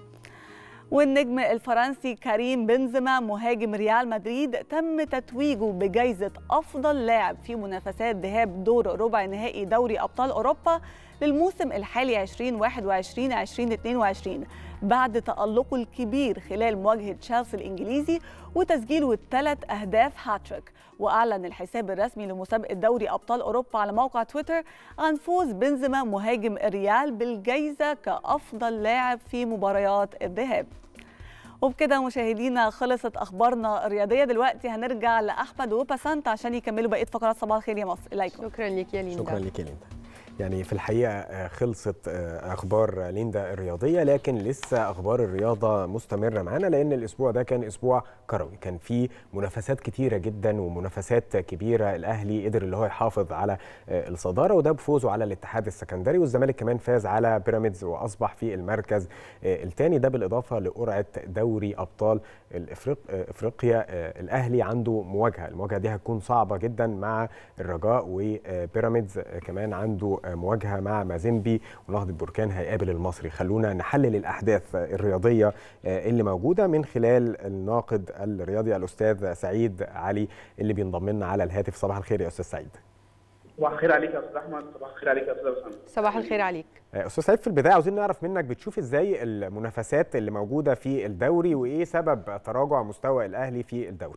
والنجم الفرنسي كريم بنزيما مهاجم ريال مدريد تم تتويجه بجائزة أفضل لاعب في منافسات ذهاب دور ربع نهائي دوري أبطال أوروبا للموسم الحالي 2021-2022 بعد تألقه الكبير خلال مواجهة تشيلسي الإنجليزي وتسجيله ثلاث أهداف هاتريك وأعلن الحساب الرسمي لمسابقة دوري أبطال أوروبا على موقع تويتر عن فوز بنزيما مهاجم الريال بالجائزة كأفضل لاعب في مباريات الذهاب وبكده مشاهدينا خلصت اخبارنا الرياضيه دلوقتي هنرجع لاحمد وبسنت عشان يكملوا بقيه فقرات صباح الخير يا مصر اليكم شكرا ليك يا ليندا شكرا لك يا ليندا يعني في الحقيقه خلصت اخبار ليندا الرياضيه لكن لسه اخبار الرياضه مستمره معانا لان الاسبوع ده كان اسبوع كروي كان فيه منافسات كتيره جدا ومنافسات كبيره الاهلي قدر اللي هو يحافظ على الصداره وده بفوزه على الاتحاد السكندري والزمالك كمان فاز على بيراميدز واصبح في المركز الثاني ده بالاضافه لقرعه دوري ابطال الافريق افريقيا الاهلي عنده مواجهه المواجهه دي هتكون صعبه جدا مع الرجاء وبيراميدز كمان عنده مواجهه مع مازيمبي ونهضه بركان هيقابل المصري خلونا نحلل الاحداث الرياضيه اللي موجوده من خلال الناقد الرياضي الاستاذ سعيد علي اللي بينضم لنا على الهاتف صباح الخير يا استاذ سعيد صباح الخير عليك يا استاذ احمد صباح الخير عليك يا استاذ اسامه صباح الخير عليك استاذ سعيد في البدايه عاوزين نعرف منك بتشوف ازاي المنافسات اللي موجوده في الدوري وايه سبب تراجع مستوى الاهلي في الدوري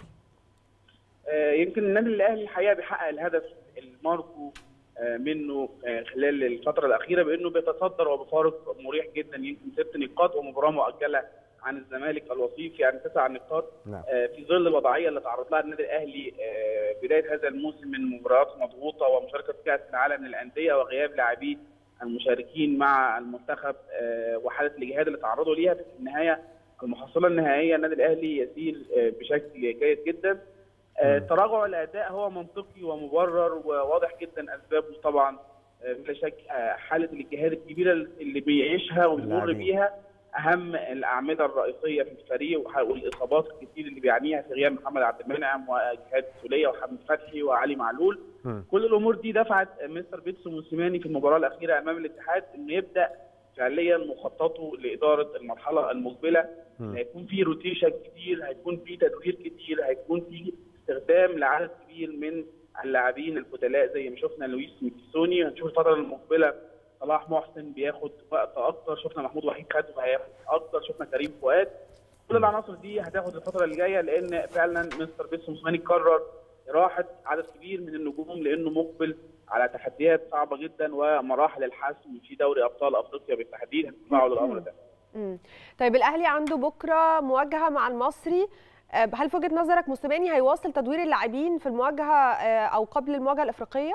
يمكن النادي الاهلي الحقيقه بيحقق الهدف الماركو منه خلال الفتره الاخيره بانه بيتصدر وبفارق مريح جدا يمكن ست نقاط ومباراه مؤجله عن الزمالك الوصيف يعني تسع نقاط نعم. في ظل الوضعيه اللي تعرض لها النادي الاهلي بدايه هذا الموسم من مباريات مضغوطه ومشاركه في كاس العالم للانديه وغياب لاعبيه المشاركين مع المنتخب وحاله الاجهاد اللي تعرضوا ليها في النهايه المحصله النهائيه النادي الاهلي يسير بشكل جيد جدا تراجع الاداء هو منطقي ومبرر وواضح جدا اسبابه طبعا بلا شك حاله الاجهاد الكبيره اللي بيعيشها وبيمر بيها اهم الاعمده الرئيسيه في الفريق والاصابات الكتير اللي بيعانيها في غياب محمد عبد المنعم وجهاد السوليه وحمد فتحي وعلي معلول م. كل الامور دي دفعت مستر بيتسو موسيماني في المباراه الاخيره امام الاتحاد انه يبدا فعليا مخططه لاداره المرحله المقبله هيكون في روتيشن كتير هيكون في تدوير كتير هيكون في استخدام لعدد كبير من اللاعبين البدلاء زي ما شفنا لويس ميكيسوني هنشوف الفتره المقبله صلاح محسن بياخد وقت اكتر شفنا محمود وحيد خده هياخد اكتر شفنا كريم فؤاد كل العناصر دي هتاخد الفتره اللي جايه لان فعلا مستر بيتسو موسيماني قرر راحه عدد كبير من النجوم لانه مقبل على تحديات صعبه جدا ومراحل الحسم في دوري ابطال افريقيا بالتحديد هتدفعوا للامر ده. مم. طيب الاهلي عنده بكره مواجهه مع المصري آه، هل في وجهه نظرك موسيماني هيواصل تدوير اللاعبين في المواجهه آه، او قبل المواجهه الافريقيه؟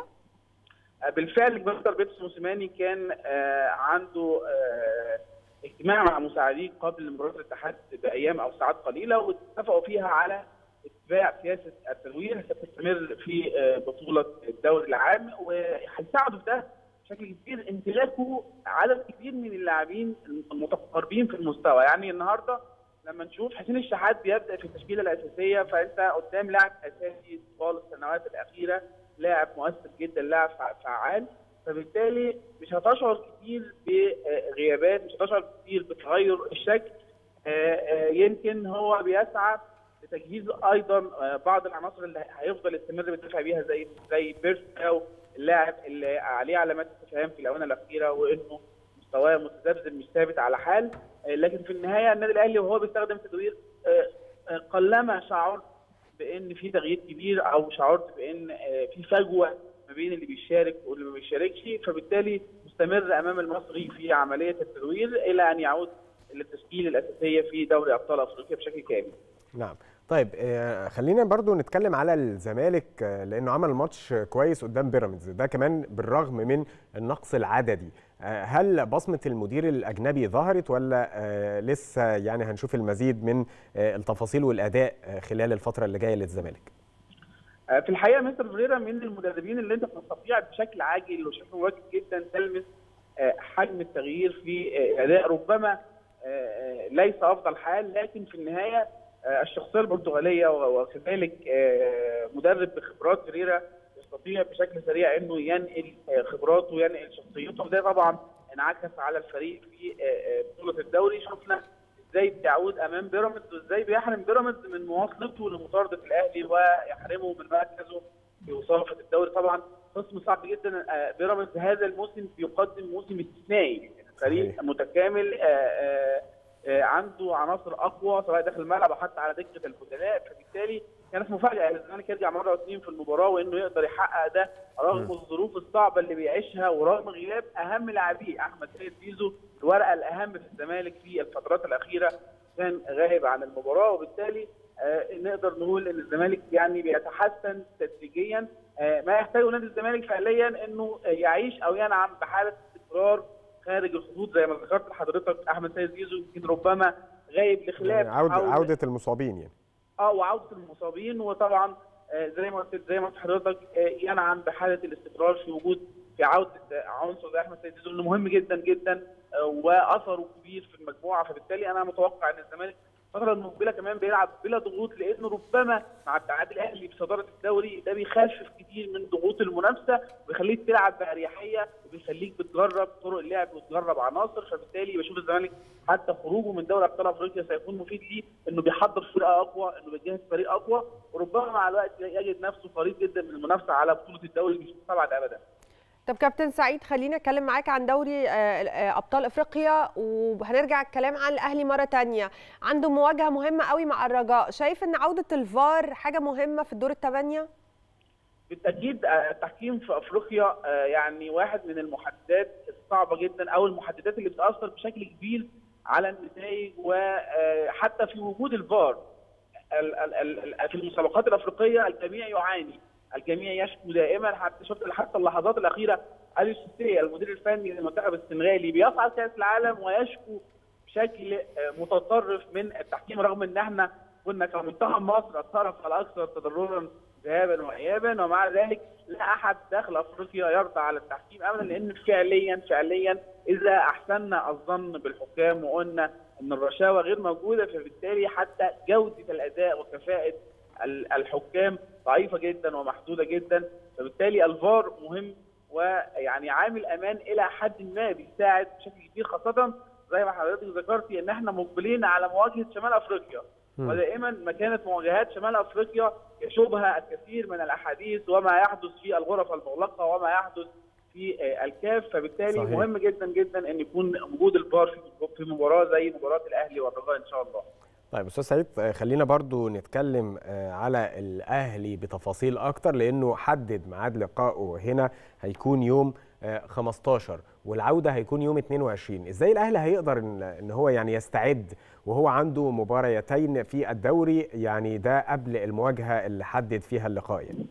بالفعل مستر بيتسو موسيماني كان آه، عنده آه، اجتماع مع مساعديه قبل مباراه الاتحاد بايام او ساعات قليله واتفقوا فيها على اتباع سياسه التدوير ستستمر في آه، بطوله الدوري العام وهيساعدوا في ده بشكل كبير امتلاكه عدد كبير من اللاعبين المتقاربين في المستوى يعني النهارده لما نشوف حسين الشحات بيبدا في التشكيله الاساسيه فانت قدام لاعب اساسي طوال السنوات الاخيره لاعب مؤثر جدا لاعب فع- فعال فبالتالي مش هتشعر كتير بغيابات مش هتشعر كتير بتغير الشكل آه، آه، يمكن هو بيسعى لتجهيز ايضا آه، بعض العناصر اللي هيفضل يستمر بالدفاع بيها زي زي بيرس او اللاعب اللي عليه علامات استفهام في الاونه الاخيره وانه مستواه متذبذب مش ثابت على حال آه، لكن في النهايه النادي الاهلي وهو بيستخدم تدوير آه، آه، قلما شعرت بان في تغيير كبير او شعرت بان آه، في فجوه ما بين اللي بيشارك واللي ما بيشاركش فبالتالي مستمر امام المصري في عمليه التدوير الى ان يعود للتشكيل الاساسيه في دوري ابطال افريقيا بشكل كامل. نعم طيب آه، خلينا برضو نتكلم على الزمالك آه، لانه عمل ماتش كويس قدام بيراميدز ده كمان بالرغم من النقص العددي آه، هل بصمه المدير الاجنبي ظهرت ولا آه، لسه يعني هنشوف المزيد من آه، التفاصيل والاداء آه، خلال الفتره اللي جايه للزمالك آه، في الحقيقه مستر فيريرا من المدربين اللي انت تستطيع بشكل عاجل وشكل مباشر جدا تلمس آه، حجم التغيير في آه، اداء ربما آه، آه، ليس افضل حال لكن في النهايه آه، الشخصيه البرتغاليه و- وكذلك آه، مدرب بخبرات فيريرا يستطيع بشكل سريع انه ينقل آه، خبراته وينقل شخصيته وده طبعا انعكس على الفريق في آه، آه، بطوله الدوري شفنا ازاي بيعود امام بيراميدز وازاي بيحرم بيراميدز من مواصلته لمطارده الاهلي ويحرمه من مركزه في وصافه الدوري طبعا خصم صعب جدا آه، بيراميدز هذا الموسم بيقدم موسم استثنائي فريق متكامل آه، آه، آه، عنده عناصر اقوى سواء داخل الملعب او حتى على دكه البدلاء فبالتالي كانت مفاجاه ان الزمالك يرجع مره واثنين في المباراه وانه يقدر يحقق ده رغم الظروف الصعبه اللي بيعيشها ورغم غياب اهم لاعبيه احمد سيد زيزو الورقه الاهم في الزمالك في الفترات الاخيره كان غايب عن المباراه وبالتالي آه نقدر نقول ان الزمالك يعني بيتحسن تدريجيا آه ما يحتاجه نادي الزمالك فعليا انه آه، يعيش او ينعم بحاله استقرار خارج الخطوط زي ما ذكرت لحضرتك احمد سيد زيزو يمكن ربما غايب لخلاف يعني عودة حول- عودة المصابين يعني اه وعوده المصابين وطبعا آه، زي ما قلت زي ما قلت لحضرتك آه، ينعم بحاله الاستقرار في وجود في عوده آه، عنصر زي احمد سيد زيزو انه مهم جدا جدا آه، واثره كبير في المجموعه فبالتالي انا متوقع ان الزمالك الفتره المقبله كمان بيلعب بلا ضغوط لانه ربما مع ابتعاد الاهلي بصداره الدوري ده بيخفف كتير من ضغوط المنافسه وبيخليك تلعب باريحيه وبيخليك بتجرب طرق اللعب وتجرب عناصر فبالتالي بشوف الزمالك حتى خروجه من دوري ابطال افريقيا سيكون مفيد ليه انه بيحضر فرقه اقوى انه بيجهز فريق اقوى وربما مع الوقت يجد نفسه قريب جدا من المنافسه على بطوله الدوري مش مستبعد ابدا طب كابتن سعيد خلينا اتكلم معاك عن دوري آه، آه، ابطال افريقيا وهنرجع الكلام عن الاهلي مره تانية عنده مواجهه مهمه قوي مع الرجاء شايف ان عوده الفار حاجه مهمه في الدور الثمانيه بالتاكيد آه، التحكيم في افريقيا آه، يعني واحد من المحددات الصعبه جدا او المحددات اللي بتاثر بشكل كبير على النتائج وحتى في وجود الفار ال- ال- ال- ال- في المسابقات الافريقيه الجميع يعاني الجميع يشكو دائما حتى شفت حتى اللحظات الاخيره اليو سيسي المدير الفني للمنتخب السنغالي بيصعد كاس العالم ويشكو بشكل آه، متطرف من التحكيم رغم ان احنا كنا كمنتخب مصر الطرف الاكثر تضررا ذهابا وايابا ومع ذلك لا احد داخل افريقيا يرضى على التحكيم ابدا لان فعليا فعليا اذا احسننا الظن بالحكام وقلنا ان الرشاوى غير موجوده فبالتالي حتى جوده الاداء وكفاءه ال- الحكام ضعيفه جدا ومحدوده جدا فبالتالي الفار مهم ويعني عامل امان الى حد ما بيساعد بشكل كبير خاصه زي ما حضرتك ذكرتي ان احنا مقبلين على مواجهه شمال افريقيا مم. ودائما ما كانت مواجهات شمال افريقيا يشوبها الكثير من الاحاديث وما يحدث في الغرف المغلقه وما يحدث في آه، الكاف فبالتالي صحيح. مهم جدا جدا ان يكون وجود الفار في- في مباراه زي مباراه الاهلي والرجاء ان شاء الله. طيب استاذ سعيد آه، خلينا برضو نتكلم آه، على الاهلي بتفاصيل اكتر لانه حدد ميعاد لقائه هنا هيكون يوم آه، 15 والعوده هيكون يوم 22 ازاي الاهلي هيقدر ان إن هو يعني يستعد وهو عنده مباريتين في الدوري يعني ده قبل المواجهه اللي حدد فيها اللقاء يعني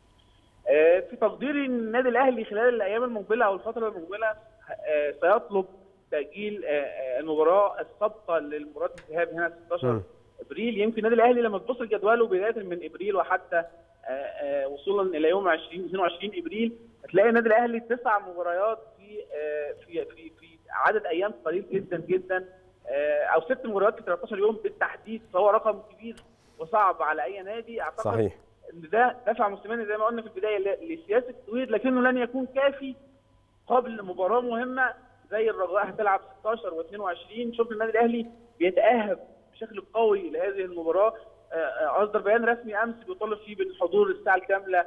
آه، في تقديري ان النادي الاهلي خلال الايام المقبله او الفتره المقبله آه، سيطلب تاجيل آه، آه، المباراه السابقه للمباراه الذهاب هنا 16 مم. ابريل يمكن النادي الاهلي لما تبص لجدوله بدايه من ابريل وحتى آه، آه، وصولا الى يوم 20 22 ابريل هتلاقي النادي الاهلي تسع مباريات في آه، في في في عدد ايام قليل جدا جدا آه، او ست مباريات في 13 يوم بالتحديد فهو رقم كبير وصعب على اي نادي اعتقد صحيح ان ده دفع موسيماني زي ما قلنا في البدايه ل- لسياسه التطوير لكنه لن يكون كافي قبل مباراه مهمه زي الرجاء هتلعب 16 و22 شفنا النادي الاهلي بيتاهب بشكل قوي لهذه المباراه آه، آه، اصدر بيان رسمي امس بيطالب فيه بالحضور الساعه الكامله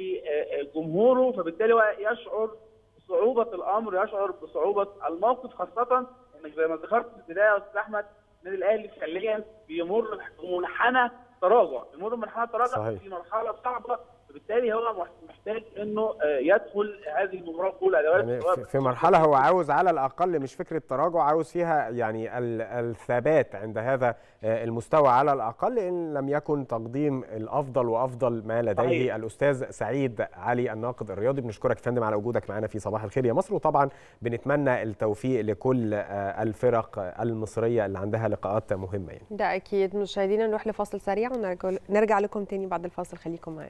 لجمهوره فبالتالي هو يشعر بصعوبه الامر يشعر بصعوبه الموقف خاصه انك زي ما ذكرت في البدايه يا استاذ احمد النادي الاهلي فعليا بيمر بمنحنى تراجع بيمر بمنحنى تراجع صحيح. في مرحله صعبه فبالتالي هو مح- محتاج انه آه، يدخل هذه المباراه بكل ادوات يعني سواء في- في مرحله هو عاوز على الاقل مش فكره تراجع عاوز فيها يعني ال- الثبات عند هذا آه، المستوى على الاقل ان لم يكن تقديم الافضل وافضل ما لديه صحيح. الاستاذ سعيد علي الناقد الرياضي بنشكرك يا فندم على وجودك معنا في صباح الخير يا مصر وطبعا بنتمنى التوفيق لكل آه، الفرق المصريه اللي عندها لقاءات مهمه يعني ده اكيد مشاهدينا نروح لفاصل سريع ونرجع نرجع لكم تاني بعد الفاصل خليكم معانا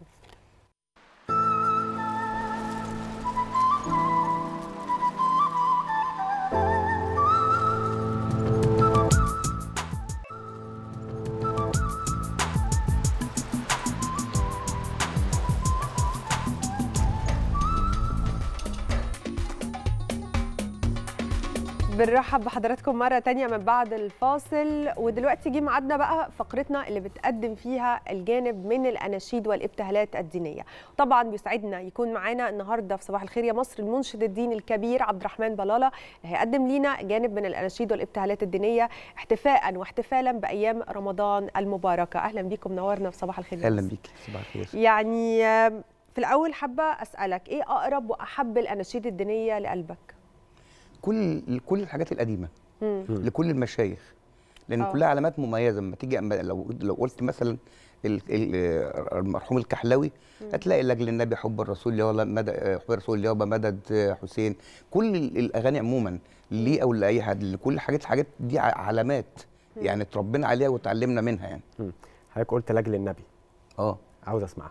بنرحب بحضراتكم مرة تانية من بعد الفاصل ودلوقتي جه ميعادنا بقى فقرتنا اللي بتقدم فيها الجانب من الأناشيد والابتهالات الدينية طبعا بيسعدنا يكون معانا النهاردة في صباح الخير يا مصر المنشد الديني الكبير عبد الرحمن بلالة اللي هيقدم لينا جانب من الأناشيد والابتهالات الدينية احتفاء واحتفالا بأيام رمضان المباركة أهلا بيكم نورنا في صباح الخير يا اهلا مصر. بيك صباح الخير يعني آم، في الأول حابة أسألك إيه أقرب وأحب الأناشيد الدينية لقلبك؟ كل كل الحاجات القديمه مم. لكل المشايخ لان آه. كلها علامات مميزه لما تيجي أما لو لو قلت مثلا ال- ال- المرحوم الكحلاوي مم. هتلاقي لاجل النبي حب الرسول يابا مدد حب الرسول يابا مدد حسين كل ال- الاغاني عموما ليه او لاي حد لكل الحاجات الحاجات دي ع- علامات مم. يعني اتربينا عليها وتعلمنا منها يعني حضرتك قلت لاجل النبي اه عاوز اسمعها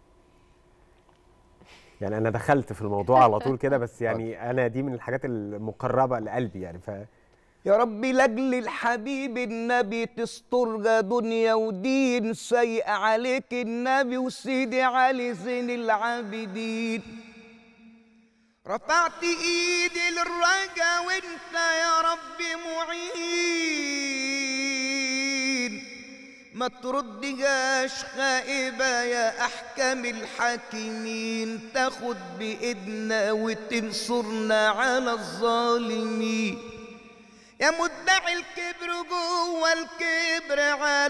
يعني انا دخلت في الموضوع على طول كده بس يعني انا دي من الحاجات المقربه لقلبي يعني ف يا ربي لاجل الحبيب النبي تسترجى دنيا ودين سيء عليك النبي وسيدي علي زين العابدين رفعت ايدي للرجا وانت يا ربي معين ما تردجاش خائبة يا أحكم الحاكمين تاخد بإيدنا وتنصرنا على الظالمين يا مدعي الكبر جوه الكبر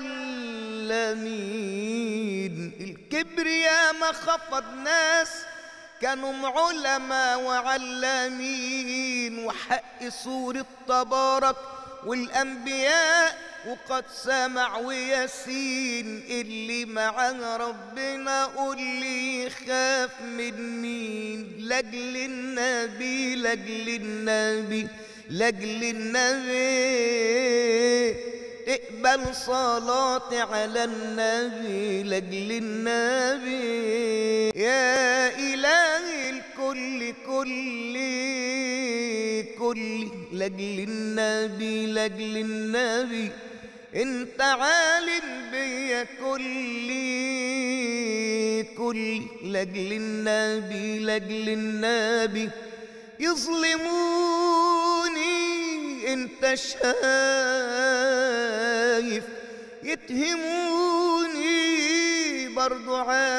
علمين الكبر يا ما خفض ناس كانوا علماء وعلامين وحق سورة تبارك والأنبياء وقد سمع وياسين اللي معاه ربنا قول لي يخاف من مين لاجل النبي لاجل النبي لاجل النبي اقبل صلاتي على النبي لاجل النبي يا إلهي الكل كل كل لاجل النبي لاجل النبي انت عالم بيا كلي كل لاجل النبي لاجل النبي يظلموني انت شايف يتهموني برضو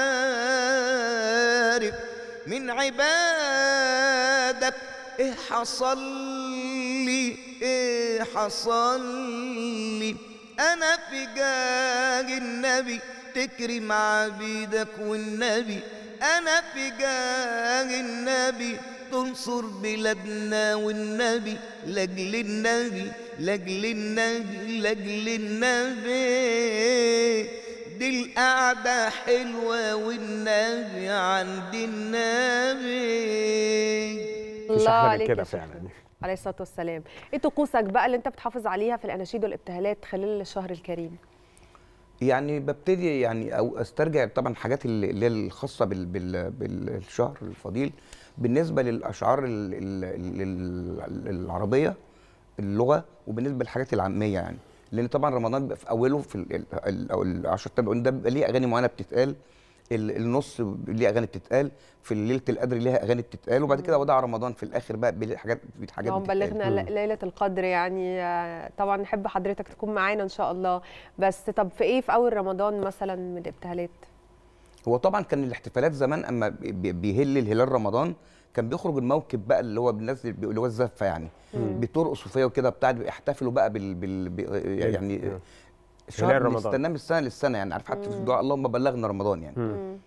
عارف من عبادك ايه حصل لي ايه حصل لي انا في جاه النبي تكرم عبيدك والنبي انا في جاه النبي تنصر بلادنا والنبي لاجل النبي لاجل النبي لاجل النبي دي القعدة حلوة والنبي عند النبي مفيش الله احلى من عليك كده يا شيخ. فعلا عليه الصلاه والسلام ايه طقوسك بقى اللي انت بتحافظ عليها في الاناشيد والابتهالات خلال الشهر الكريم يعني ببتدي يعني او استرجع طبعا حاجات اللي اللي هي الخاصه بال بال بالشهر الفضيل بالنسبه للاشعار ال ال ال العربيه اللغه وبالنسبه للحاجات العاميه يعني لان طبعا رمضان بيبقى في اوله في ال- ال- ال- او ال 10 الاولين ده بيبقى ليه اغاني معينه بتتقال ال- النص ليه اغاني بتتقال في ليله القدر ليها اغاني بتتقال وبعد كده وداع رمضان في الاخر بقى بيلاقي حاجات حاجات لو بتتقال. بلغنا ل- ليله القدر يعني آه، طبعا نحب حضرتك تكون معانا ان شاء الله بس طب في ايه في اول رمضان مثلا من الابتهالات هو طبعا كان الاحتفالات زمان اما بي- بيهل الهلال رمضان كان بيخرج الموكب بقى اللي هو الناس اللي هو الزفه يعني مم. بترقصوا فيها وكده بتاع بيحتفلوا بقى بال, بال... بال... يعني هلال شهر رمضان. بنستناه من السنه للسنه يعني عارف حتى في الدعاء اللهم بلغنا رمضان يعني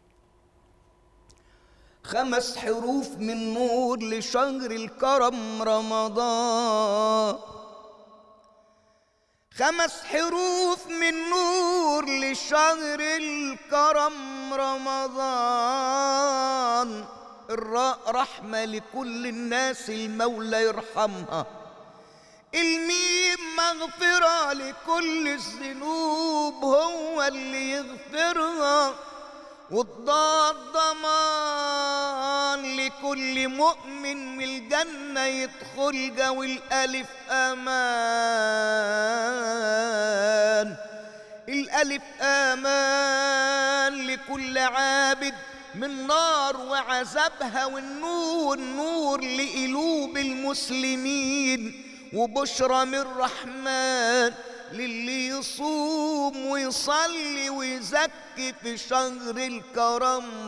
خمس حروف من نور لشهر الكرم رمضان خمس حروف من نور لشهر الكرم رمضان الراء رحمة لكل الناس المولى يرحمها الميم مغفرة لكل الذنوب هو اللي يغفرها والضاد ضمان لكل مؤمن من الجنة يدخل جو الألف أمان الألف أمان لكل عابد من نار وعذابها والنور نور لقلوب المسلمين وبشرى من الرحمن للي يصوم ويصلي ويزكي في شهر الكرم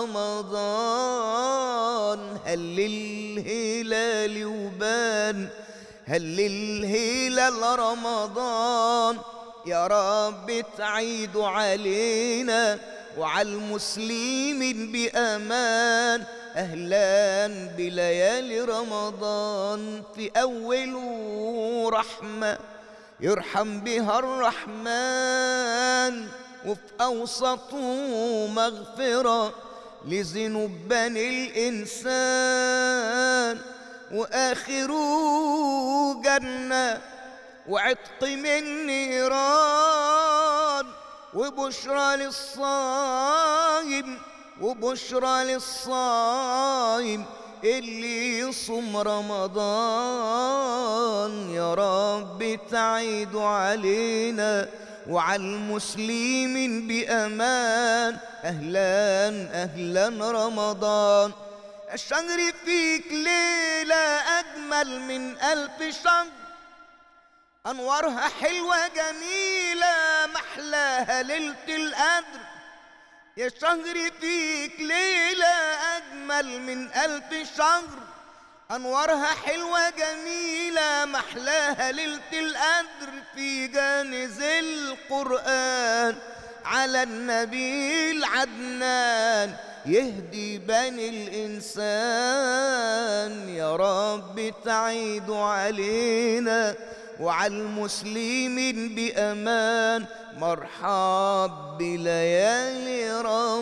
رمضان هل الهلال يبان هل الهلال رمضان يا رب تعيد علينا وعلى المسلمين بأمان أهلا بليالي رمضان في أوله رحمة يرحم بها الرحمن وفي أوسطه مغفرة لذنوب بني الإنسان وآخره جنة وعتق من نيران وبشرى للصايم وبشرى للصايم اللي يصوم رمضان يا رب تعيد علينا وعلى المسلمين بأمان أهلا أهلا رمضان الشهر فيك ليلة أجمل من ألف شهر أنوارها حلوة جميلة محلاها ليلة القدر يا شهر فيك ليلة أجمل من ألف شهر أنوارها حلوة جميلة محلاها ليلة القدر في جانز القرآن على النبي العدنان يهدي بني الإنسان يا رب تعيد علينا وعلى المسلمين بأمان مرحب بليالي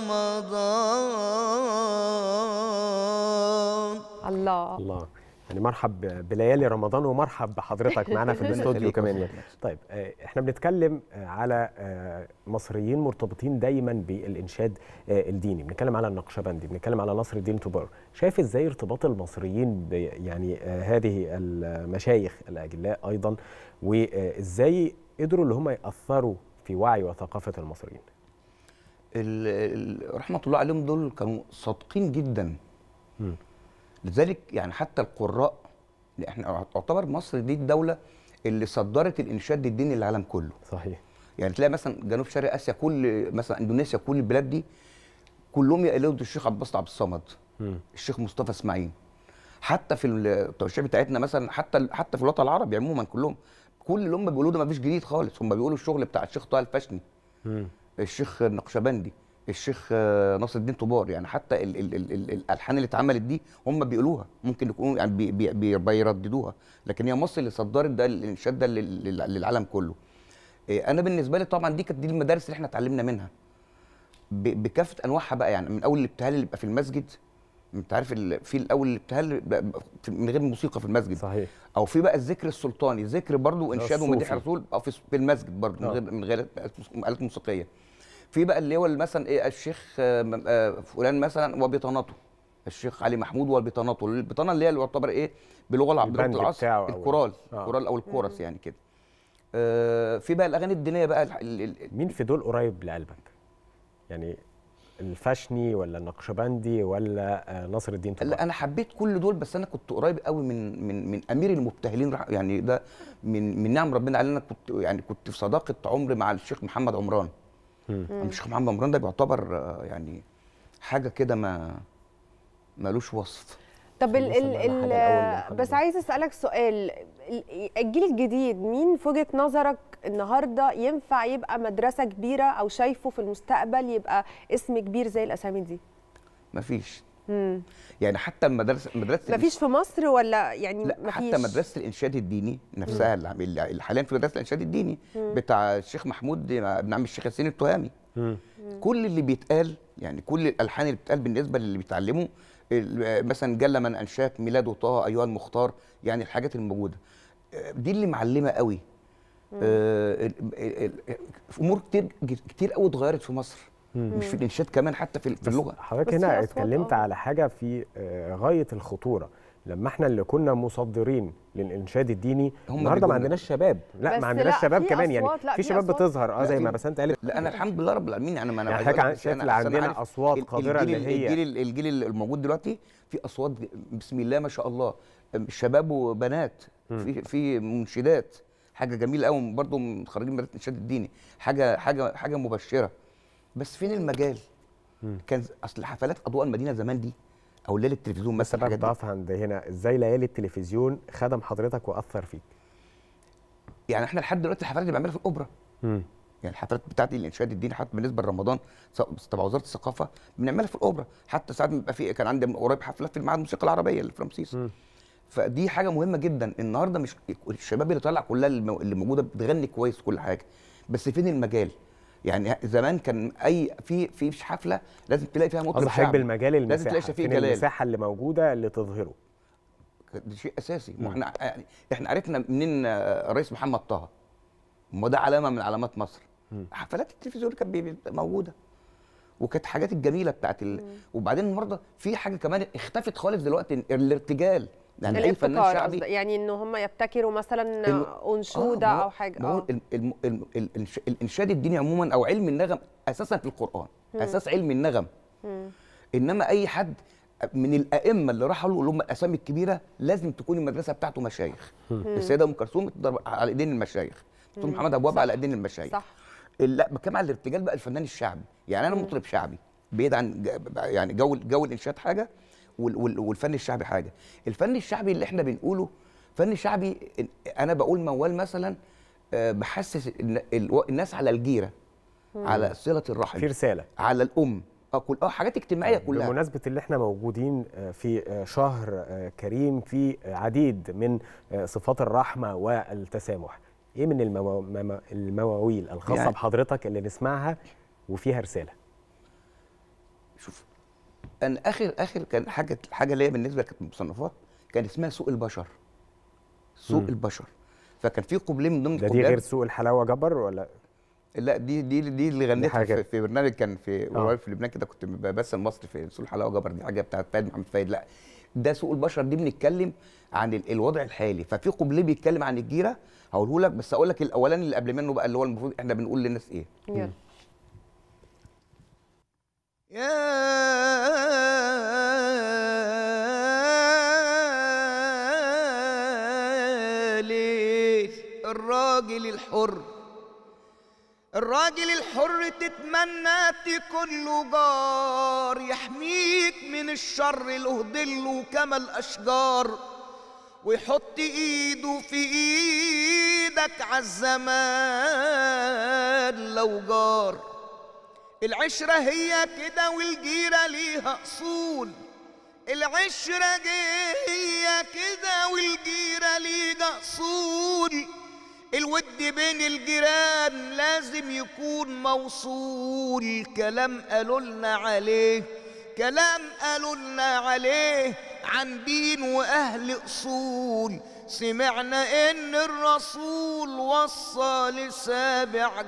رمضان الله الله يعني مرحب بليالي رمضان ومرحب بحضرتك معانا في الاستوديو يخليك كمان ويخليك. يعني. طيب آه، احنا بنتكلم آه، على آه، مصريين مرتبطين دايما بالانشاد آه، الديني بنتكلم على النقشبندي بنتكلم على نصر الدين توبار شايف ازاي ارتباط المصريين ب يعني آه، هذه المشايخ الاجلاء ايضا وازاي قدروا اللي هم ياثروا في وعي وثقافه المصريين ال- ال- رحمه الله عليهم دول كانوا صادقين جدا مم. لذلك يعني حتى القراء احنا تعتبر مصر دي الدوله اللي صدرت الانشاد الديني للعالم كله صحيح يعني تلاقي مثلا جنوب شرق اسيا كل مثلا اندونيسيا كل البلاد دي كلهم يقلدوا الشيخ عباس عبد الصمد مم. الشيخ مصطفى اسماعيل حتى في التوشيح بتاعتنا مثلا حتى حتى في الوطن العربي عموما كلهم كل اللي هم بيقولوه ده ما فيش جديد خالص هم بيقولوا الشغل بتاع الشيخ طه الفشني مم. الشيخ النقشبندي الشيخ آه، ناصر الدين طوبار يعني حتى ال ال ال ال الالحان اللي اتعملت دي هم بيقولوها ممكن يكونوا يعني بي بي بي بيرددوها لكن هي مصر اللي صدرت ده الانشاد ده لل- لل- للعالم كله إيه، انا بالنسبه لي طبعا دي كانت دي المدارس اللي احنا اتعلمنا منها ب- بكافه انواعها بقى يعني من اول الابتهال اللي بيبقى في المسجد انت عارف ال- في الاول الابتهال بقى- بقى في- من غير موسيقى في المسجد صحيح او في بقى الذكر السلطاني ذكر برضو انشاد الصوفي. ومديح الرسول او في في المسجد برضو من آه. غير من غير آلات موسيقيه في بقى اللي هو مثلا ايه الشيخ آه، م- آه، فلان مثلا وبطانته الشيخ علي محمود وبطانته البطانه اللي هي اللي يعتبر ايه بلغه العربيه البند العصر بتاعه أو- الكورال آه. الكورال او الكورس يعني كده آه، في بقى الاغاني الدينيه بقى ال- ال- ال- مين في دول قريب لقلبك يعني الفشني ولا النقشبندي ولا آه، ناصر الدين طبعا لا انا حبيت كل دول بس انا كنت قريب قوي من من من امير المبتهلين رح- يعني ده من من نعم ربنا علينا كنت يعني كنت في صداقه عمر مع الشيخ محمد عمران الشيخ محمد عمران ده بيعتبر آه، يعني حاجه كده ما ملوش وصف طب ال وصلنا ال لحاجة ال الأول بس عايزه اسالك سؤال ال- الجيل الجديد مين في وجهه نظرك النهارده ينفع يبقى مدرسه كبيره او شايفه في المستقبل يبقى اسم كبير زي الاسامي دي مفيش مم. يعني حتى المدرسه مدرسه مفيش في مصر ولا يعني لا مفيش حتى مدرسه الانشاد الديني نفسها اللي عم- اللي حاليا في مدرسه الانشاد الديني مم. بتاع الشيخ محمود ابن عم الشيخ ياسين التهامي كل اللي بيتقال يعني كل الالحان اللي بتتقال بالنسبه للي بيتعلموا ال- مثلا جل من انشاك ميلاد طه ايها المختار يعني الحاجات الموجوده آه، دي اللي معلمه قوي آه، ال- ال- ال- امور كتير كتير قوي اتغيرت في مصر مم. مش في الانشاد كمان حتى في في بس اللغه حضرتك هنا اتكلمت على حاجه في آه، غايه الخطوره لما احنا اللي كنا مصدرين للانشاد الديني هم النهارده ما بيجوا- عندناش شباب لا بس ما عندناش لا، شباب في كمان يعني أصوات، لا، في في شباب أصوات. بتظهر اه لا، زي في- ما بسنت قالت لا انا الحمد لله رب العالمين يعني ما انا يعني عايز حضرتك أقول عن- لك شايف أنا- اللي أصل أنا عندنا عارف أصوات ال- قادرة الجيل اللي هي- الجيل الجيل الموجود دلوقتي في اصوات بسم الله ما شاء الله شباب وبنات في في منشدات حاجه جميله قوي برضه من خريجين مدرسه الانشاد الديني حاجه حاجه حاجه مبشره بس فين المجال كان اصل حفلات اضواء المدينه زمان دي او ليله التلفزيون مثلا سبب الحاجات دي ضعف عند هنا ازاي ليالي التلفزيون خدم حضرتك واثر فيك يعني احنا لحد دلوقتي الحفلات اللي بنعملها في الاوبرا مم. يعني الحفلات بتاعت الانشاد الديني حتى بالنسبه لرمضان سواء تبع وزاره الثقافه بنعملها في الاوبرا حتى ساعات بيبقى في كان عندي من قريب حفله في المعهد الموسيقى العربيه اللي في رمسيس فدي حاجه مهمه جدا النهارده مش الشباب اللي طالع كلها المو- اللي موجوده بتغني كويس كل حاجه بس فين المجال يعني زمان كان اي في في حفله لازم تلاقي فيها مطرب قصدي حضرتك شعبي بالمجال لازم المساحه تلاقي شفيق فين جلال المساحه اللي موجوده اللي تظهره ده شيء اساسي ما احنا يعني احنا عرفنا منين آه، الرئيس محمد طه ما ده علامه من علامات مصر حفلات التلفزيون كانت بي- بي- موجوده وكانت حاجات الجميله بتاعت ال... وبعدين النهارده في حاجه كمان اختفت خالص دلوقتي الارتجال يعني اي فنان الابتكار شعبي قصدي، يعني ان هم يبتكروا مثلا الم- انشوده آه، ما هو- او حاجه ما هو اه الم- الم- الم- الإنش- الانشاد الديني عموما او علم النغم اساسا في القران مم. اساس علم النغم مم. انما اي حد من الائمه اللي راحوا له اللي هم الاسامي الكبيره لازم تكون المدرسه بتاعته مشايخ مم. السيده ام كلثوم تضرب على ايدين المشايخ دكتور مم. محمد ابواب صح. على ايدين المشايخ صح لا بتكلم على الارتجال بقى الفنان الشعبي يعني انا مم. مطرب شعبي بعيد عن ج- يعني جو جو الانشاد حاجه وال- وال- والفن الشعبي حاجه الفن الشعبي اللي احنا بنقوله فن شعبي إن- انا بقول موال مثلا آه، بحسس الن- الو- الناس على الجيره مم. على صله الرحم في رساله على الام اه كل اه حاجات اجتماعيه كلها بمناسبة اللي احنا موجودين آه، في آه، شهر آه، كريم في آه، عديد من آه، صفات الرحمة والتسامح ايه من المو... مم- المواويل الخاصة يعني- بحضرتك اللي نسمعها وفيها رسالة شوف انا اخر اخر كان حاجه حاجه ليا بالنسبه كانت مصنفات كان اسمها سوق البشر سوق مم. البشر فكان في قبليه من ضمن ده دي القبلات- غير سوق الحلاوة جبر ولا لا دي دي دي اللي غنيتها حاجة. في, في برنامج كان في آه. قريب في لبنان كده كنت بمثل مصر في سوق الحلاوه جبر دي حاجه بتاعت فايد محمد فايد لا ده سوق البشر دي بنتكلم عن ال- الوضع الحالي ففي قبليه بيتكلم عن الجيره هقوله لك بس اقول لك الاولاني اللي قبل منه بقى اللي هو المفروض احنا بنقول للناس ايه يلا يا ليل الراجل الحر الراجل الحر تتمنى تكون له جار يحميك من الشر له ظل كما الاشجار ويحط ايده في ايدك عالزمان لو جار العشرة هي كده والجيرة ليها أصول العشرة دي هي كده والجيرة ليها أصول الود بين الجيران لازم يكون موصول كلام قالوا لنا عليه كلام قالوا لنا عليه عن دين واهل اصول سمعنا ان الرسول وصى لسابع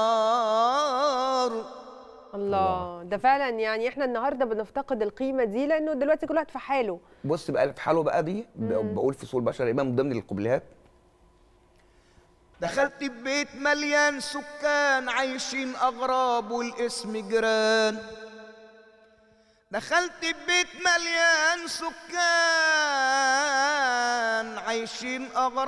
جار الله ده فعلا يعني احنا النهارده بنفتقد القيمه دي لانه دلوقتي كل واحد في حاله بص بقى في حاله بقى دي ب- مم. بقول في سوق البشر يبقى من ضمن القبلات دخلت ببيت مليان سكان عايشين اغراب والاسم جيران دخلت ببيت مليان سكان عايشين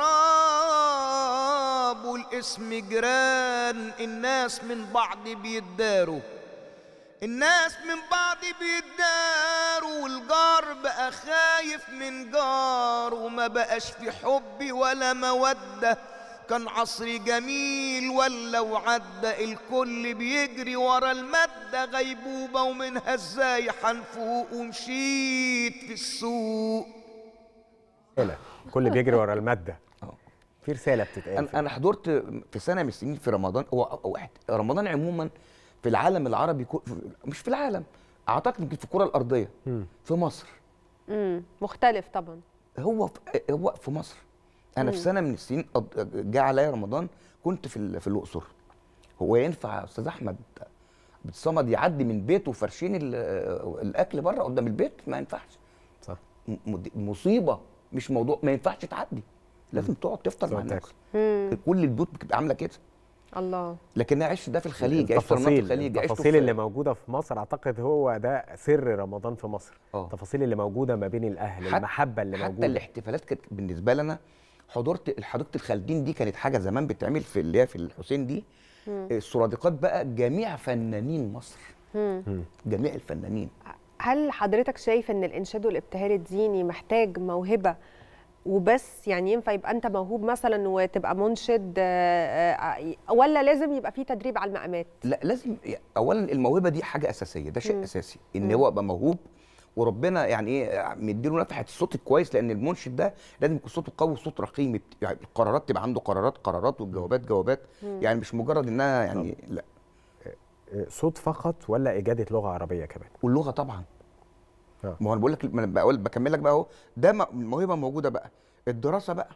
اغراب والاسم جيران الناس من بعض بيتداروا الناس من بعض بيتداروا والجار بقى خايف من جار وما بقاش في حب ولا مودة كان عصر جميل ولا وعدى الكل بيجري ورا المادة غيبوبة ومنها ازاي هنفوق ومشيت في السوق رسالة كل بيجري ورا المادة في رسالة بتتقال انا انا حضرت في سنه من السنين في رمضان هو هو واحد- رمضان عموما في العالم العربي كو- مش في العالم اعتقد يمكن في الكره الارضيه في مصر امم مختلف طبعا هو في هو في مصر انا في مم. سنه من السنين قض- جه عليا رمضان كنت في ال- في الاقصر هو ينفع يا استاذ احمد عبد الصمد يعدي من بيته فرشين ال- الاكل بره قدام البيت ما ينفعش صح مصيبه مش موضوع ما ينفعش تعدي لازم تقعد تفطر مع الناس كل البيوت بتبقى عامله كده الله لكن انا عشت ده في الخليج عشت في مناطق التفاصيل الخليج عشت التفاصيل في- اللي موجودة في مصر أعتقد هو ده سر رمضان في مصر التفاصيل اللي موجودة ما بين الأهل حت- المحبة اللي حتى موجودة الاحتفالات كانت بالنسبه لنا حضرت حديقه الخالدين دي كانت حاجه زمان بتتعمل في اللي هي في الحسين دي مم. السرادقات بقى جميع فنانين مصر مم. جميع الفنانين هل حضرتك شايف ان الانشاد والابتهال الديني محتاج موهبه وبس يعني ينفع يبقى انت موهوب مثلا وتبقى منشد آه، آه، ولا لازم يبقى في تدريب على المقامات لا لازم اولا الموهبه دي حاجه اساسيه ده شيء مم. اساسي ان مم. هو يبقى موهوب وربنا يعني ايه مديله نفحه الصوت الكويس لان المنشد ده لازم يكون صوته قوي وصوت رقيم يبت- يعني القرارات تبقى عنده قرارات قرارات والجوابات جوابات مم. يعني مش مجرد انها يعني لا صوت فقط ولا إجادة لغة عربية كمان واللغه طبعا آه. ما هو انا بقول لك ما انا بقول بكمل لك بقى اهو ده م- الموهبه موجوده بقى الدراسه بقى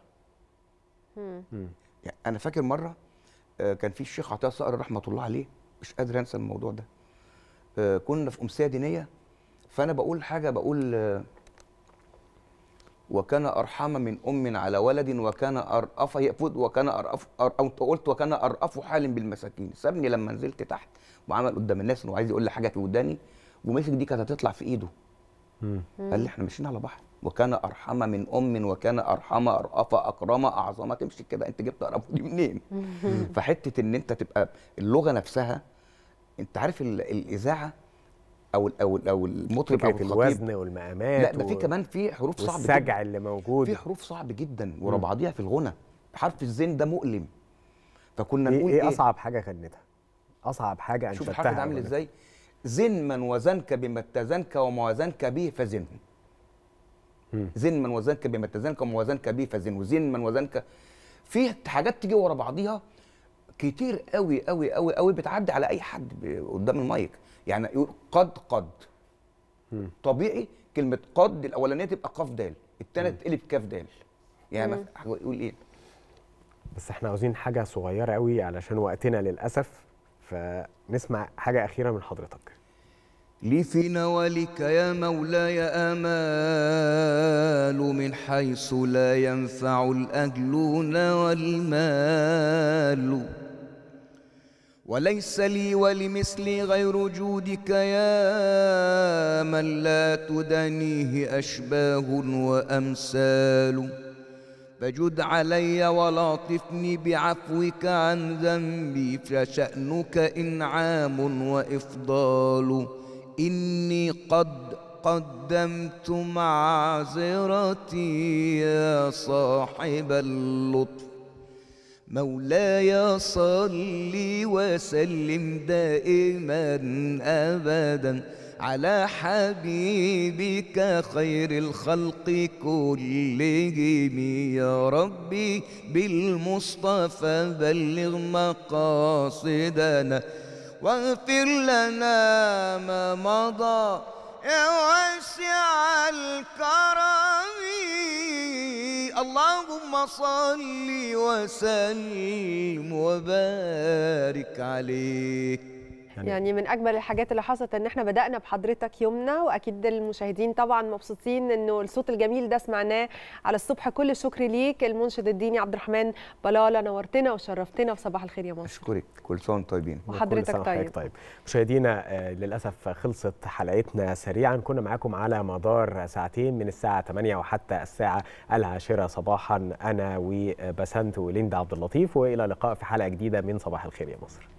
يعني انا فاكر مره آه، كان في الشيخ عطيه صقر رحمه الله عليه مش قادر انسى الموضوع ده آه، كنا في امسيه دينيه فانا بقول حاجه بقول آه، وكان ارحم من ام على ولد وكان ارأف يفوت وكان ارأف أر- او قلت وكان ارأف حال بالمساكين سابني لما نزلت تحت وعمل قدام الناس انه عايز يقول لي حاجه في وداني ومسك دي كانت هتطلع في ايده قال لي احنا ماشيين على بحر وكان ارحم من ام وكان ارحم ارأف اكرم اعظم تمشي كده انت جبت ارأف دي منين فحته ان انت تبقى اللغه نفسها انت عارف ال- الاذاعه او ال- او ال- او المطرب او فكرة الخطيب الوزن والمقامات لا ده في و- كمان في حروف صعب والسجع جدا اللي موجود في حروف صعب جدا ورا بعضيها في الغنى حرف الزين ده مؤلم فكنا إيه, نقول إيه أصعب حاجة غنتها؟ أصعب حاجة شوف أنشدتها الحرف ده عامل أو غنيتها. ازاي زن من وزنك بما اتزنك وما وزنك به فزنه زن من وزنك بما اتزنك وما وزنك به فزنه زن من وزنك في حاجات تيجي ورا بعضيها كتير قوي قوي قوي قوي بتعدي على اي حد ب- قدام المايك يعني يقول قد قد طبيعي كلمه قد الاولانيه تبقى قاف دال الثانيه تقلب كاف دال يعني مم. مثلا يقول ايه بس احنا عاوزين حاجة صغيرة قوي علشان وقتنا للأسف فنسمع حاجة أخيرة من حضرتك لي في نوالك يا مولاي آمال من حيث لا ينفع الأجلون والمال وليس لي ولمثلي غير جودك يا من لا تدانيه أشباه وأمثال فجد علي ولاطفني بعفوك عن ذنبي فشأنك إنعام وإفضال إني قد قدمت معذرتي يا صاحب اللطف مولاي صل وسلم دائما ابدا على حبيبك خير الخلق كلهم يا ربي بالمصطفى بلغ مقاصدنا واغفر لنا ما مضى يا واسع الكرم اللهم صل وسلم وبارك عليه يعني من اجمل الحاجات اللي حصلت ان احنا بدانا بحضرتك يومنا واكيد المشاهدين طبعا مبسوطين انه الصوت الجميل ده سمعناه على الصبح كل الشكر ليك المنشد الديني عبد الرحمن بلاله نورتنا وشرفتنا في صباح الخير يا مصر اشكرك كل سنه وانتم طيبين وحضرتك كل سنة طيب. وحضرتك طيب مشاهدينا آه، للاسف خلصت حلقتنا سريعا كنا معاكم على مدار ساعتين من الساعه 8 وحتى الساعه العاشره صباحا انا وبسنت وليندا عبد اللطيف والى اللقاء في حلقه جديده من صباح الخير يا مصر